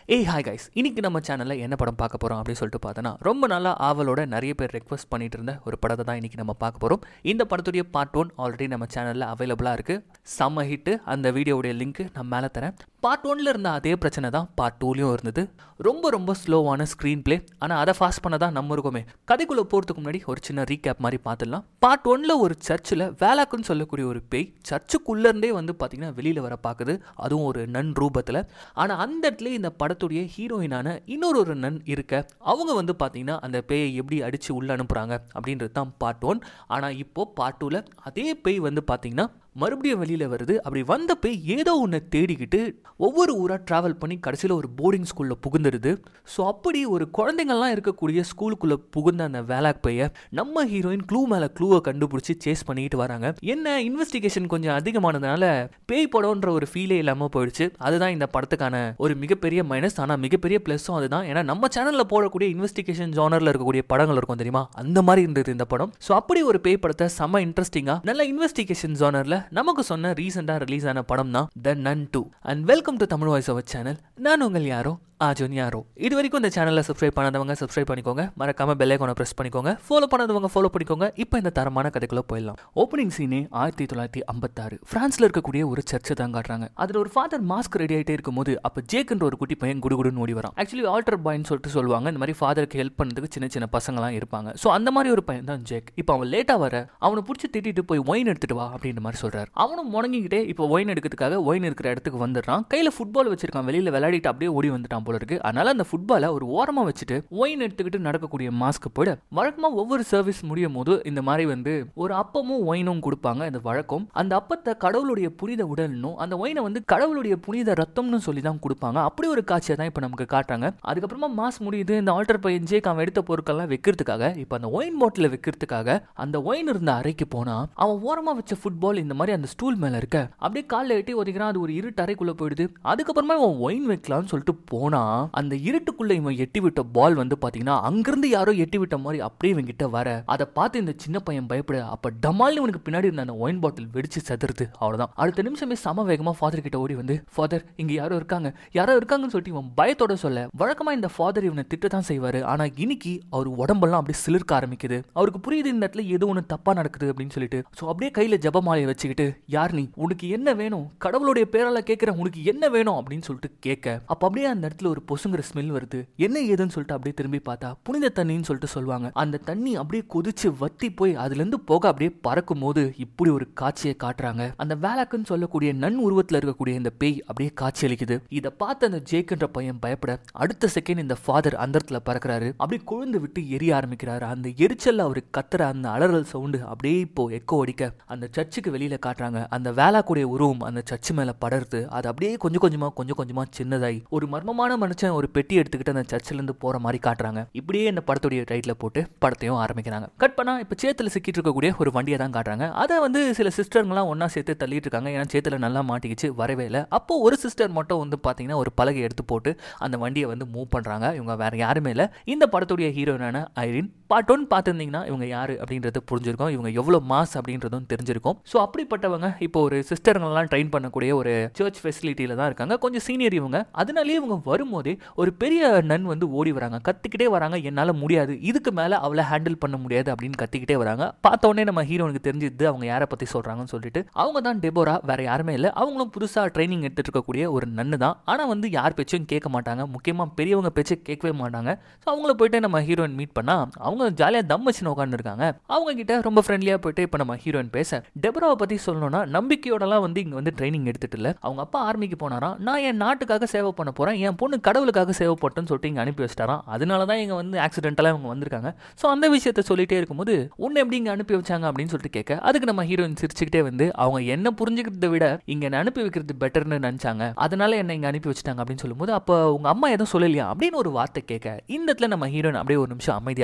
ஏய் hi guys இன்னைக்கு நம்ம சேனலில் என்ன படம் பார்க்க போகிறோம் அப்படின்னு சொல்லிட்டு பார்த்தோன்னா ரொம்ப நாளா ஆவலோட நிறைய பேர் ரெக்வஸ்ட் பண்ணிட்டு இருந்த ஒரு படத்தை தான் இன்னைக்கு நம்ம பார்க்க போகிறோம் இந்த படத்துடைய பார்ட் ஒன் ஆல்ரெடி நம்ம சேனலில் அவைலபிளாக இருக்குது செம்ம ஹிட்டு அந்த வீடியோவுடைய லிங்க் நான் மேலே தரேன் பார்ட் ஒன்ல இருந்த அதே பிரச்சனை தான் பார்ட் டூலையும் இருந்தது ரொம்ப ரொம்ப ஸ்லோவான ஸ்க்ரீன் ப்ளே ஆனால் அதை ஃபாஸ்ட் பண்ண தான் நம்ம இருக்கோமே கதைக்குள்ளே போகிறதுக்கு முன்னாடி ஒரு சின்ன ரீகேப் மாதிரி பார்த்துடலாம் பார்ட் ஒன்ல ஒரு சர்ச்சில் வேலாக்குன்னு சொல்லக்கூடிய ஒரு பேய் சர்ச்சுக்குள்ளேருந்தே வந்து பார்த்தீங்கன்னா வெளியில் வர பார்க்குது அதுவும் ஒரு நன் ரூபத்தில் ஆனால் அந்த இடத்துல இந்த படத்துடைய ஹீரோயினான இன்னொரு ஒரு நன் இருக்க அவங்க வந்து பார்த்தீங்கன்னா அந்த பேயை எப்படி அடித்து உள்ளே அனுப்புகிறாங்க அப்படின்றது தான் பார்ட் ஒன் ஆனால் இப்போது பார்ட் டூவில் அதே பேய் வந்து பார்த்தீங்கன்னா மறுபடியும் வெளியில் வருது அப்படி வந்த போய் ஏதோ ஒன்று தேடிக்கிட்டு ஒவ்வொரு ஊராக ட்ராவல் பண்ணி கடைசியில் ஒரு போர்டிங் ஸ்கூலில் புகுந்துடுது ஸோ அப்படி ஒரு குழந்தைங்கள்லாம் இருக்கக்கூடிய ஸ்கூலுக்குள்ளே புகுந்த அந்த வேலாக் பைய நம்ம ஹீரோயின் க்ளூ மேலே க்ளூவை கண்டுபிடிச்சி சேஸ் பண்ணிட்டு வராங்க என்ன இன்வெஸ்டிகேஷன் கொஞ்சம் அதிகமானதுனால பேய் படம்ன்ற ஒரு ஃபீலே இல்லாமல் போயிடுச்சு அதுதான் இந்த படத்துக்கான ஒரு மிகப்பெரிய மைனஸ் ஆனால் மிகப்பெரிய ப்ளஸ்ஸும் அதுதான் ஏன்னா நம்ம சேனலில் போடக்கூடிய இன்வெஸ்டிகேஷன் ஜானரில் இருக்கக்கூடிய படங்கள் இருக்கும் தெரியுமா அந்த மாதிரி இருந்தது இந்த படம் ஸோ அப்படி ஒரு பேய் படத்தை செம்ம இன்ட்ரெஸ்டிங்காக நல்ல இன்வெஸ்டிகேஷன் ஜானரில் நமக்கு சொன்ன ரீசெண்டாக ரிலீஸ் ஆன படம் தான் the nun two and welcome to Tamil voice over channel நான் உங்கள் யாரோ ஆஜோன் யாரோ இது வரைக்கும் இந்த சேனலை சப்ஸ்கிரைப் பண்ணாதவங்க சப்ஸ்கிரைப் பண்ணிக்கோங்க மறக்காம பெல் ஐக்கானை ப்ரெஸ் பண்ணிக்கோங்க ஃபாலோ பண்ணாதவங்க ஃபாலோ பண்ணிக்கோங்க இப்போ இந்த தரமான கதைக்குள்ள போயிடலாம் ஓப்பனிங் சீனே ஆயிரத்தி தொள்ளாயிரத்தி ஐம்பத்தாறு பிரான்ஸ்ல இருக்கக்கூடிய ஒரு சர்ச்சை தான் காட்டுறாங்க அதில் ஒரு ஃபாதர் மாஸ்க் ரெடி ஆகிட்டே இருக்கும்போது அப்போ ஜேக்குன்ற ஒரு குட்டி பையன் குடுகுடுன்னு ஓடி வரான் ஆக்சுவலி ஆல்டர் பாய்னு சொல்லிட்டு சொல்லுவாங்க இந்த மாதிரி ஃபாதருக்கு ஹெல்ப் பண்ணுறதுக்கு சின்ன சின்ன பசங்களாம் இருப்பாங்க ஸோ அந்த மாதிரி ஒரு பையன் தான் ஜேக் இப்போ அவன் லேட்டாக வர அவனை பிடிச்சி திட்டிட்டு போய் ஒயின் எடுத்துட்டு வா அப்படின்ற மாதிரி சொல்றாரு அவனும் முடங்கிக்கிட்டே இப்போ ஒயின் எடுக்கிறதுக்காக ஒயின் இருக்கிற இடத்துக்கு வந்துடுறான் கையில் ஃபுட்பால் வச்சிருக்கான் வெளியில் விளையாடிட்டு அப்படியே ஓடி வந்துட்டான் போல இருக்கு அதனால அந்த ஃபுட்பாலை ஒரு ஓரமாக வச்சுட்டு ஒயின் எடுத்துக்கிட்டு நடக்கக்கூடிய மாஸ்க்கு போயிட வழக்கமாக ஒவ்வொரு சர்வீஸ் முடியும் போது இந்த மாதிரி வந்து ஒரு அப்பமும் ஒயினும் கொடுப்பாங்க அந்த வழக்கம் அந்த அப்பத்தை கடவுளுடைய புனித உடல்னும் அந்த ஒயினை வந்து கடவுளுடைய புனித ரத்தம்னு சொல்லி தான் கொடுப்பாங்க அப்படி ஒரு காட்சியை தான் இப்போ நமக்கு காட்டுறாங்க அதுக்கப்புறமா மாஸ் முடியுது இந்த ஆல்டர் பையன் ஜேக் அவன் எடுத்த பொருட்கள்லாம் வைக்கிறதுக்காக இப்போ அந்த ஒயின் பாட்டில் வைக்கிறதுக்காக அந்த ஒயின் இருந்த அறைக்கு போனா அவன் ஓரமாக வச்ச ஃபுட்பால் இந்த மாதிரி அந்த ஸ்டூல் மேலே இருக்க அப்படியே காலில் எட்டி ஒதுக்கிறான் அது ஒரு இருட்டு அறைக்குள்ளே போயிடுது அதுக்கப்புறமா இவன் ஒயின் வைக்கலாம்னு சொல்லிட்டு போனா அந்த இருட்டுக்குள்ள இவன் எட்டி விட்ட பால் வந்து பாத்தீங்கன்னா அங்கிருந்து யாரோ எட்டி விட்ட மாதிரி அப்படியே இவன் கிட்ட வர அதை பார்த்து இந்த சின்ன பையன் பயப்பட அப்ப டமால்னு இவனுக்கு பின்னாடி இருந்த அந்த ஒயின் பாட்டில் வெடிச்சு செதறுது அவ்வளவுதான் அடுத்த நிமிஷமே சம வேகமா ஃபாதர் கிட்ட ஓடி வந்து ஃபாதர் இங்க யாரோ இருக்காங்க யாரோ இருக்காங்கன்னு சொல்லிட்டு இவன் பயத்தோட சொல்ல வழக்கமா இந்த ஃபாதர் இவனை திட்ட தான் செய்வாரு ஆனா இன்னைக்கு அவர் உடம்பெல்லாம் அப்படியே சிலிர்க்க ஆரம்பிக்குது அவருக்கு புரியுது இந்த இடத்துல ஏதோ ஒன்று தப்பா நடக்குது அப்படின்னு சொல்லிட்டு ஸோ அப்படியே கையில ஜபமாலையை வச்சுக்கிட்டு யார் நீ உனக்கு என்ன வேணும் கடவுளுடைய பேரால கேட்கிறேன் உனக்கு என்ன வேணும் அப்படின்னு சொல்லிட்டு கேட்க அப்ப அப்படியே அந்த இடத்துல ஒரு பொசுங்கிற ஸ்மெல் வருது என்ன ஏதுன்னு சொல்லிட்டு அப்படியே திரும்பி பார்த்தா புனித தண்ணின்னு சொல்லிட்டு சொல்லுவாங்க அந்த தண்ணி அப்படியே கொதிச்சு வத்தி போய் அதுல இருந்து போக அப்படியே பறக்கும் போது இப்படி ஒரு காட்சியை காட்டுறாங்க அந்த வேலாக்குன்னு சொல்லக்கூடிய நன் உருவத்துல இருக்கக்கூடிய இந்த பேய் அப்படியே காட்சி அளிக்குது இதை பார்த்து அந்த ஜேக்குன்ற பையன் பயப்பட அடுத்த செகண்ட் இந்த ஃபாதர் அந்த இடத்துல பறக்குறாரு அப்படியே கொழுந்து விட்டு எரிய ஆரம்பிக்கிறாரு அந்த எரிச்சல்ல அவர் கத்துற அந்த அலறல் சவுண்டு அப்படியே இப்போ எக்கோ அடிக்க அந்த சர்ச்சுக்கு வெளியில காட்டுறாங்க அந்த வேலாக்குடைய உருவம் அந்த சர்ச்சு மேல படருது அது அப்படியே கொஞ்சம் கொஞ்சமா கொஞ்சம் கொஞ்சமா சின்னதாய் ஒரு மர்மமான மனுஷன் ஒரு பெட்டி எடுத்துக்கிட்டு அந்த சர்ச்சில் இருந்து போற மாதிரி காட்டுறாங்க இப்படியே இந்த படத்துடைய டைட்டில் போட்டு படத்தையும் ஆரம்பிக்கிறாங்க கட் பண்ணா இப்போ சேத்துல சிக்கிட்டு இருக்கக்கூடிய ஒரு வண்டியை தான் காட்டுறாங்க அதை வந்து சில சிஸ்டருங்களாம் ஒன்னா சேர்த்து தள்ளிட்டு இருக்காங்க ஏன்னா சேத்துல நல்லா மாட்டிக்கிச்சு வரவே இல்லை அப்போ ஒரு சிஸ்டர் மட்டும் வந்து பாத்தீங்கன்னா ஒரு பலகை எடுத்து போட்டு அந்த வண்டியை வந்து மூவ் பண்றாங்க இவங்க வேற யாருமே இல்லை இந்த படத்துடைய ஹீரோயினான ஐரின் பார்ட் ஒன் பார்த்துருந்தீங்கன்னா இவங்க யாரு அப்படின்றது புரிஞ்சிருக்கும் இவங்க எவ்வளோ மாஸ் அப்படின்றதும் தெரிஞ்சிருக்கும் ஸோ அப்படிப்பட்டவங்க இப்போ ஒரு சிஸ்டருங்கெல்லாம் ட்ரெயின் பண்ணக்கூடிய ஒரு சர்ச் ஃபெசிலிட்டியில தான் இருக்காங்க கொஞ்சம் சீனியர் இவங்க அதனாலேயே இவங்க வரும்போதே ஒரு பெரிய நன் வந்து ஓடி வராங்க கத்திக்கிட்டே வராங்க என்னால் முடியாது இதுக்கு மேலே அவளை ஹேண்டில் பண்ண முடியாது அப்படின்னு கத்திக்கிட்டே வராங்க பார்த்த உடனே நம்ம ஹீரோனுக்கு தெரிஞ்சுது அவங்க யாரை பற்றி சொல்கிறாங்கன்னு சொல்லிட்டு அவங்க தான் டெபோரா வேற யாருமே இல்லை அவங்களும் புதுசாக ட்ரைனிங் எடுத்துட்டு இருக்கக்கூடிய ஒரு நன்னு தான் ஆனால் வந்து யார் பேச்சும் கேட்க மாட்டாங்க முக்கியமாக பெரியவங்க பேச்சு கேட்கவே மாட்டாங்க ஸோ அவங்கள போயிட்டு நம்ம ஹீரோயின் மீட் பண்ணால் அவங்க ஜாலியாக தம் வச்சுன்னு உட்காந்துருக்காங்க அவங்க கிட்ட ரொம்ப ஃப்ரெண்ட்லியாக போயிட்டு இப்போ நம்ம ஹீரோயின் பேச டெபராவை பற்றி சொல்லணும்னா நம்பிக்கையோடலாம் வந்து இங்கே வந்து ட்ரைனிங் எடுத்துட்டு இல்லை அவங்க அப்பா ஆர்மிக்கு போனாராம் நான் என் நாட்டுக்காக சேவை பண்ண போகிறேன் என் பொண்ணு கடவுளுக்காக சேவை போட்டேன்னு சொல்லிட்டு இங்கே அனுப்பி வச்சிட்டாராம் அதனால தான் இங்கே வந்து ஆக்சிடென்டலாக இவங்க வந்திருக்காங்க ஸோ அந்த விஷயத்த சொல்லிட்டே இருக்கும்போது உன்னை எப்படி இங்கே அனுப்பி வச்சாங்க அப்படின்னு சொல்லிட்டு கேட்க அதுக்கு நம்ம ஹீரோயின் சிரிச்சுக்கிட்டே வந்து அவங்க என்ன புரிஞ்சுக்கிறத விட இங்கே என்னை அனுப்பி வைக்கிறது பெட்டர்னு நினச்சாங்க அதனால என்னை இங்கே அனுப்பி வச்சுட்டாங்க அப்படின்னு சொல்லும்போது அப்போ உங்கள் அம்மா எதுவும் சொல்லலையா அப்படின்னு ஒரு வார்த்தை கேட்க இந்த இடத்துல நம்ம ஹீரோயின் அப்படியே ஒரு நிமிஷம் அமைதியாகிறாங்க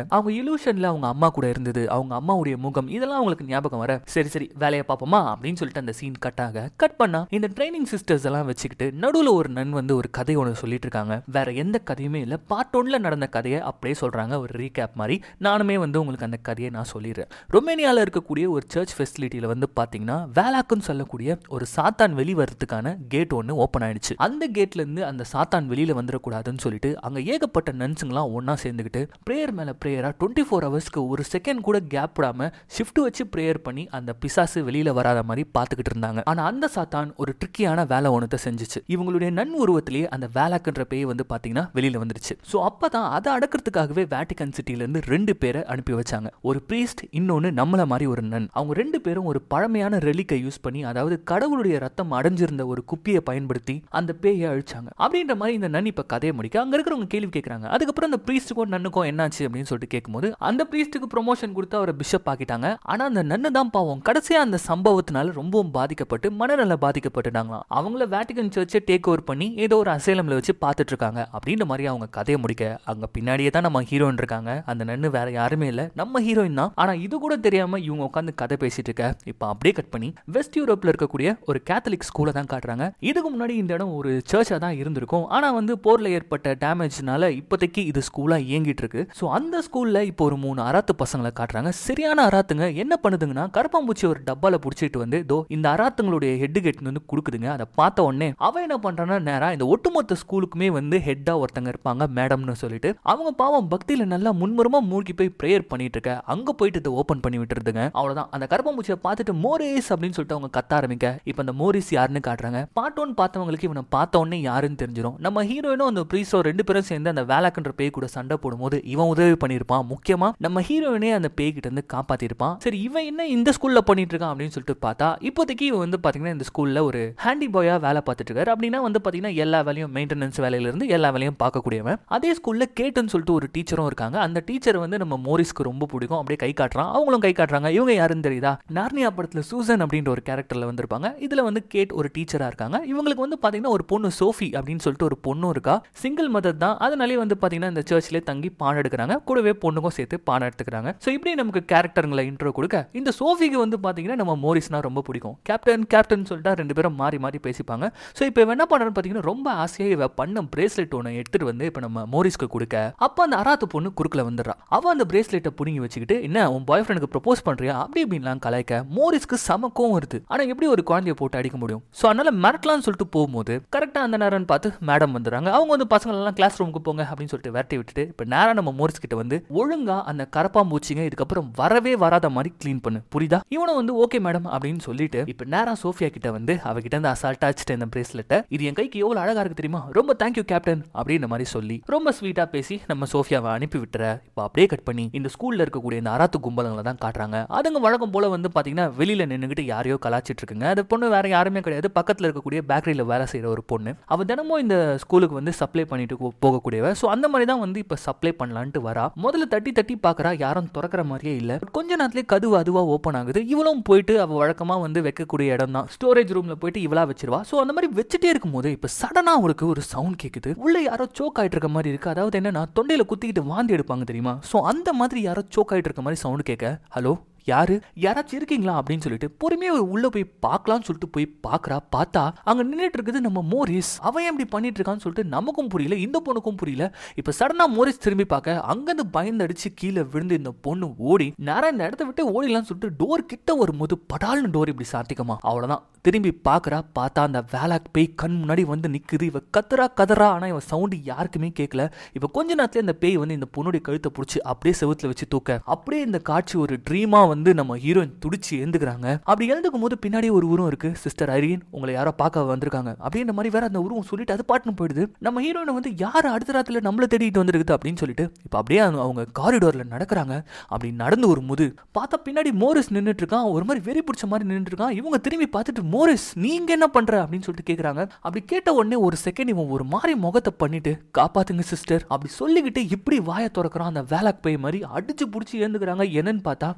அவங்க இலூஷன்ல அவங்க அம்மா கூட இருந்தது அவங்க அம்மாவுடைய முகம் இதெல்லாம் அவங்களுக்கு ஞாபகம் வர சரி சரி வேலையை பார்ப்போமா அப்படின்னு சொல்லிட்டு அந்த சீன் கட் ஆக கட் பண்ணா இந்த ட்ரைனிங் சிஸ்டர்ஸ் எல்லாம் வச்சுக்கிட்டு நடுவில் ஒரு நன் வந்து ஒரு கதை ஒன்று சொல்லிட்டு இருக்காங்க வேற எந்த கதையுமே இல்லை பார்ட் ஒன்ல நடந்த கதையை அப்படியே சொல்றாங்க ஒரு ரீகேப் மாதிரி நானுமே வந்து உங்களுக்கு அந்த கதையை நான் சொல்லிடுறேன் ரொமேனியாவில் இருக்கக்கூடிய ஒரு சர்ச் ஃபெசிலிட்டியில் வந்து பார்த்தீங்கன்னா வேலாக்குன்னு சொல்லக்கூடிய ஒரு சாத்தான் வெளி வரதுக்கான கேட் ஒன்று ஓப்பன் ஆயிடுச்சு அந்த கேட்ல இருந்து அந்த சாத்தான் வெளியில வந்துடக்கூடாதுன்னு சொல்லிட்டு அங்க ஏகப்பட்ட நன்ஸுங்களாம் ஒண்ணா சேர்ந்துக்கிட்டு ப்ரேயர் மேல ப்ரேயரா டுவெண்ட்டி ஃபோர் ஹவர்ஸ்க்கு ஒரு செகண்ட் கூட கேப் விடாம ஷிஃப்ட் வச்சு ப்ரேயர் பண்ணி அந்த பிசாசு வெளியில வராத மாதிரி பார்த்துக்கிட்டு இருந்தாங்க ஆனா அந்த சாத்தான் ஒரு ட்ரிக்கியான வேலை ஒன்றத்தை செஞ்சுச்சு இவங்களுடைய நன் உருவத்திலேயே அந்த வேலாக்குன்ற பேய் வந்து பாத்தீங்கன்னா வெளியில வந்துருச்சு ஸோ அப்பதான் அதை அடக்கிறதுக்காகவே வேட்டிகன் சிட்டில இருந்து ரெண்டு பேரை அனுப்பி வச்சாங்க ஒரு பிரீஸ்ட் இன்னொன்னு நம்மள மாதிரி ஒரு நன் அவங்க ரெண்டு பேரும் ஒரு பழமையான ரெலிக்கை யூஸ் பண்ணி அதாவது கடவுளுடைய ரத்தம் அடைஞ்சிருந்த ஒரு குப்பியை பயன்படுத்தி அந்த பேயை அழிச்சாங்க அப்படின்ற மாதிரி இந்த நன் இப்ப கதையை முடிக்க அங்க இருக்கிறவங்க கேள்வி கேட்கறாங்க அதுக்கப்புறம் அந்த பிரீஸ்டுக்கும் நன்னுக்கும் என்னாச்சு அப்படின்னு சொல்லிட்டு கேட்கும்போது அந்த பிரீஸ்டுக்கு ப்ரொமோஷன் கொடுத்து அவரை பிஷப் ஆக்கிட்டாங்க ஆனா அந்த நன்னு தான் பாவம் கடைசியா அந்த சம்பவத்தினால ரொம்பவும் பாதிக்கப்பட்டு மனநல பாதிக்கப்பட்டுட்டாங்களாம் அவங்கள வேட்டிகன் சர்ச்சை டேக் ஓவர் பண்ணி ஏதோ ஒரு அசைலம்ல வச்சு பார்த்துட்டு இருக்காங்க அப்படின்ற மாதிரி அவங்க கதையை முடிக்க அங்க பின்னாடியே தான் நம்ம ஹீரோயின் இருக்காங்க அந்த நன்னு வேற யாருமே இல்ல நம்ம ஹீரோயின் தான் ஆனா இது கூட தெரியாம இவங்க உட்காந்து கதை பேசிட்டு இருக்க இப்போ அப்படியே கட் பண்ணி வெஸ்ட் யூரோப்ல இருக்கக்கூடிய ஒரு கேத்தலிக் ஸ்கூலை தான் காட்டுறாங்க இதுக்கு முன்னாடி இந்த இடம் ஒரு சர்ச்சா தான் இருந்திருக்கும் ஆனா வந்து போர்ல ஏற்பட்ட டேமேஜ்னால இப்போதைக்கு இது ஸ்கூலா இயங்கிட்டு இருக்கு ஸோ அந்த ஸ்கூல்ல இப்போ ஒரு மூணு அராத்து பசங்களை காட்டுறாங்க சரியான அராத்துங்க என்ன பண்ணுதுங்கன்னா கருப்பாம்பூச்சி ஒரு டப்பால புடிச்சிட்டு வந்து தோ இந்த அராத்துங்களுடைய ஹெட் கெட் வந்து கொடுக்குதுங்க அதை பார்த்த உடனே அவன் என்ன பண்றான்னா நேரா இந்த ஒட்டுமொத்த ஸ்கூலுக்குமே வந்து ஹெட்டா ஒருத்தங்க இருப்பாங்க மேடம்னு சொல்லிட்டு அவங்க பாவம் பக்தியில நல்லா முன்முறமா மூழ்கி போய் ப்ரேயர் பண்ணிட்டு இருக்க அங்க போயிட்டு இதை ஓபன் பண்ணி விட்டுருதுங்க அவ்வளவுதான் அந்த கருப்பாம்பூச்சியை பார்த்துட்டு மோரிஸ் அப்படின்னு சொல்லிட்டு அவங்க கத்த ஆரம்பிக்க இப்போ அந்த மோரிஸ் யாருன்னு காட்டுறாங்க பார்ட் ஒன் பார்த்தவங்களுக்கு இவனை பார்த்த உடனே யாருன்னு தெரிஞ்சிடும் நம்ம ஹீரோயினும் அந்த ப்ரீஸோ ரெண்டு பேரும் சேர்ந்து அந்த வேலாக்குன்ற பேய் கூட சண்டை போடும்போது இவன் உதவி பண்ணியிருப்பான் முக்கியமா நம்ம ஹீரோயினே அந்த பேய் கிட்ட இருந்து காப்பாத்திருப்பான் சரி இவன் என்ன இந்த ஸ்கூல்ல பண்ணிட்டு இருக்கான் அப்படின்னு சொல்லிட்டு பார்த்தா இப்போதைக்கு இவன் வந்து பாத்தீங்கன்னா இந்த ஸ்கூல்ல ஒரு ஹேண்டி பாயா வேலை பார்த்துட்டு இருக்காரு அப்படின்னா வந்து பாத்தீங்கன்னா எல்லா வேலையும் மெயின்டெனன்ஸ் வேலையில இருந்து எல்லா வேலையும் பார்க்கக்கூடியவன் அதே ஸ்கூல்ல கேட்டுன்னு சொல்லிட்டு ஒரு டீச்சரும் இருக்காங்க அந்த டீச்சர் வந்து நம்ம மோரிஸ்க்கு ரொம்ப பிடிக்கும் அப்படியே கை காட்டுறான் அவங்களும் கை காட்டுறாங்க இவங்க யாருன்னு தெரியுதா நார்னியா படத்துல சூசன் அப்படின்ற ஒரு கேரக்டர்ல வந்திருப்பாங்க இதுல வந்து கேட் ஒரு டீச்சரா இருக்காங்க இவங்களுக்கு வந்து பாத்தீங்கன்னா ஒரு பொண்ணு சோஃபி அப்படின்னு சொல்லிட்டு ஒரு பொண்ணும் இருக்கா சிங்கிள் மதர் தான் அதனாலே வந்து பாத்தீங்கன்னா இந்த சர்ச்ல தங்கி பாடம் எடுக்கிறாங்க கூடவே பொண்ணுக்கும் சேர்த்து பாடம் எடுத்துக்கிறாங்க ஸோ இப்படி நமக்கு கேரக்டருங்களை இன்ட்ரோ கொடுக்க இந்த சோஃபிக்கு வந்து பாத்தீங்கன்னா நம்ம மோரிஸ்னா ரொம்ப பிடிக்கும் கேப்டன் கேப்டன் சொல்லிட்டா ரெண்டு பேரும் மாறி மாறி பேசிப்பாங்க ஸோ இப்போ என்ன பண்ணுறான்னு பார்த்தீங்கன்னா ரொம்ப ஆசையாக இவ பண்ண பிரேஸ்லெட் ஒன்று எடுத்துட்டு வந்து இப்போ நம்ம மோரிஸ்க்கு கொடுக்க அப்போ அந்த அராத்து பொண்ணு குறுக்கில் வந்துடுறா அவ அந்த பிரேஸ்லெட்டை புடுங்கி வச்சுக்கிட்டு என்ன உன் பாய் ஃப்ரெண்டுக்கு ப்ரப்போஸ் பண்றியா அப்படி இப்படின்லாம் கலாய்க்க மோரிஸ்க்கு சமக்கம் வருது ஆனால் எப்படி ஒரு குழந்தைய போட்டு அடிக்க முடியும் ஸோ அதனால மிரட்டலாம்னு சொல்லிட்டு போகும்போது கரெக்டாக அந்த நேரம்னு பார்த்து மேடம் வந்துடுறாங்க அவங்க வந்து பசங்களெல்லாம் கிளாஸ் ரூமுக்கு போங்க அப்படின்னு சொல்லிட்டு விரட்டி விட்டுட்டு இப்போ நேரம் நம்ம மோரிஸ் கிட்ட வந்து ஒழுங்கா அந்த கரப்பாம்பூச்சிங்க இதுக்கப்புறம் வரவே வராத மாதிரி க்ளீன் பண்ணு புரியுதா இவனை வந்து ஓகே மேடம் அப்படின்னு சொல்லிட்டு இப்போ நேரா சோஃபியா கிட்ட வந்து அவகிட்ட இருந்து அசால்ட்டா வச்சுட்டு இந்த பிரேஸ்லெட்டை இது என் கைக்கு எவ்வளவு அழகா இருக்கு தெரியுமா ரொம்ப தேங்க்யூ கேப்டன் அப்படின்ற மாதிரி சொல்லி ரொம்ப ஸ்வீட்டா பேசி நம்ம சோஃபியாவை அனுப்பி விட்டுற இப்போ அப்படியே கட் பண்ணி இந்த ஸ்கூல்ல இருக்கக்கூடிய இந்த அராத்து கும்பலங்களை தான் காட்டுறாங்க அதுங்க வழக்கம் போல வந்து பாத்தீங்கன்னா வெளியில நின்னுகிட்டு யாரையோ கலாச்சிட்டு இருக்குங்க அது பொண்ணு வேற யாருமே கிடையாது பக்கத்துல இருக்கக்கூடிய பேக்கரியில வேலை செய்யற ஒரு பொண்ணு அவ தினமும் இந்த ஸ்கூலுக்கு வந்து சப்ளை பண்ணிட்டு போ- போகக்கூடியவ ஸோ அந்த மாதிரி தான் வந்து இப்போ சப்ளை பண்ணலான்ட்டு வரா முதல்ல தட்டி தட்டி பார்க்கறா யாரும் திறக்கிற மாதிரியே இல்லை கொஞ்ச நேரத்திலே கதவு அதுவா ஓப்பன் ஆகுது இவளும் போயிட்டு அவ வழக்கமா வந்து வைக்கக்கூடிய இடம் தான் ஸ்டோரேஜ் ரூம்ல போயிட்டு இவளா வச்சிருவா ஸோ அந்த மாதிரி வச்சுட்டே இருக்கும்போது இப்போ சடனா அவளுக்கு ஒரு சவுண்ட் கேக்குது உள்ள யாரோ சோக் ஆயிட்டு இருக்க மாதிரி இருக்கு அதாவது என்னன்னா தொண்டையில குத்திக்கிட்டு வாந்தி எடுப்பாங்க தெரியுமா ஸோ அந்த மாதிரி யாரோ சோக் ஆயிட்டு இருக்க மாதிரி சவுண்ட் கேட்க ஹலோ யாரு யாராச்சும் இருக்கீங்களா அப்படின்னு சொல்லிட்டு பொறுமையா உள்ள போய் பார்க்கலாம்னு சொல்லிட்டு போய் பார்க்கறா பார்த்தா அங்க நின்னுட்டு இருக்குது நம்ம மோரிஸ் அவன் ஏன் இப்படி பண்ணிட்டு இருக்கான்னு சொல்லிட்டு நமக்கும் புரியல இந்த பொண்ணுக்கும் புரியல இப்ப சடனா மோரிஸ் திரும்பி பார்க்க அங்கிருந்து பயந்து அடிச்சு கீழே விழுந்து இந்த பொண்ணு ஓடி நேரா இந்த இடத்த விட்டு ஓடிடலாம்னு சொல்லிட்டு டோர் கிட்ட வரும்போது படால்னு டோர் இப்படி சாத்திக்கமா அவ்வளவுதான் திரும்பி பார்க்கறா பார்த்தா அந்த வேலாக் பேய் கண் முன்னாடி வந்து நிக்குது இவ கத்துறா கதறா ஆனா இவ சவுண்டு யாருக்குமே கேட்கல இப்ப கொஞ்ச நேரத்துல இந்த பேய் வந்து இந்த பொண்ணுடைய கழுத்தை பிடிச்சி அப்படியே செவுத்துல வச்சு தூக்க அப்படியே இந்த காட்சி ஒரு ட்ரீமா வந்து நம்ம ஹீரோயின் துடிச்சு எழுந்துக்கிறாங்க அப்படி எழுந்துக்கும் போது பின்னாடி ஒரு உருவம் இருக்கு சிஸ்டர் ஐரீன் உங்களை யாரோ பார்க்க வந்திருக்காங்க அப்படின்ற மாதிரி வேற அந்த உருவம் சொல்லிட்டு அது பாட்டுன்னு போயிடுது நம்ம ஹீரோயினை வந்து யார் அடுத்த ராத்துல நம்மள தேடிட்டு வந்திருக்குது அப்படின்னு சொல்லிட்டு இப்ப அப்படியே அவங்க- அவங்க காரிடோர்ல நடக்கிறாங்க அப்படி நடந்து வரும்போது பார்த்தா பின்னாடி மோரிஸ் நின்னுட்டு இருக்கான் ஒரு மாதிரி வெறி பிடிச்ச மாதிரி நின்னுட்டு இருக்கான் இவங்க திரும்பி பார்த்துட்டு மோரிஸ் நீங்க என்ன பண்ற அப்படின்னு சொல்லிட்டு கேக்குறாங்க அப்படி கேட்ட உடனே ஒரு செகண்ட் இவன் ஒரு மாதிரி முகத்தை பண்ணிட்டு காப்பாத்துங்க சிஸ்டர் அப்படி சொல்லிக்கிட்டு இப்படி வாயை திறக்கிறான் அந்த வேலாக் பேய் மாதிரி அடிச்சு புடிச்சு ஏந்துக்கிறாங்க என்னன்னு பார்த்தா இதுவும்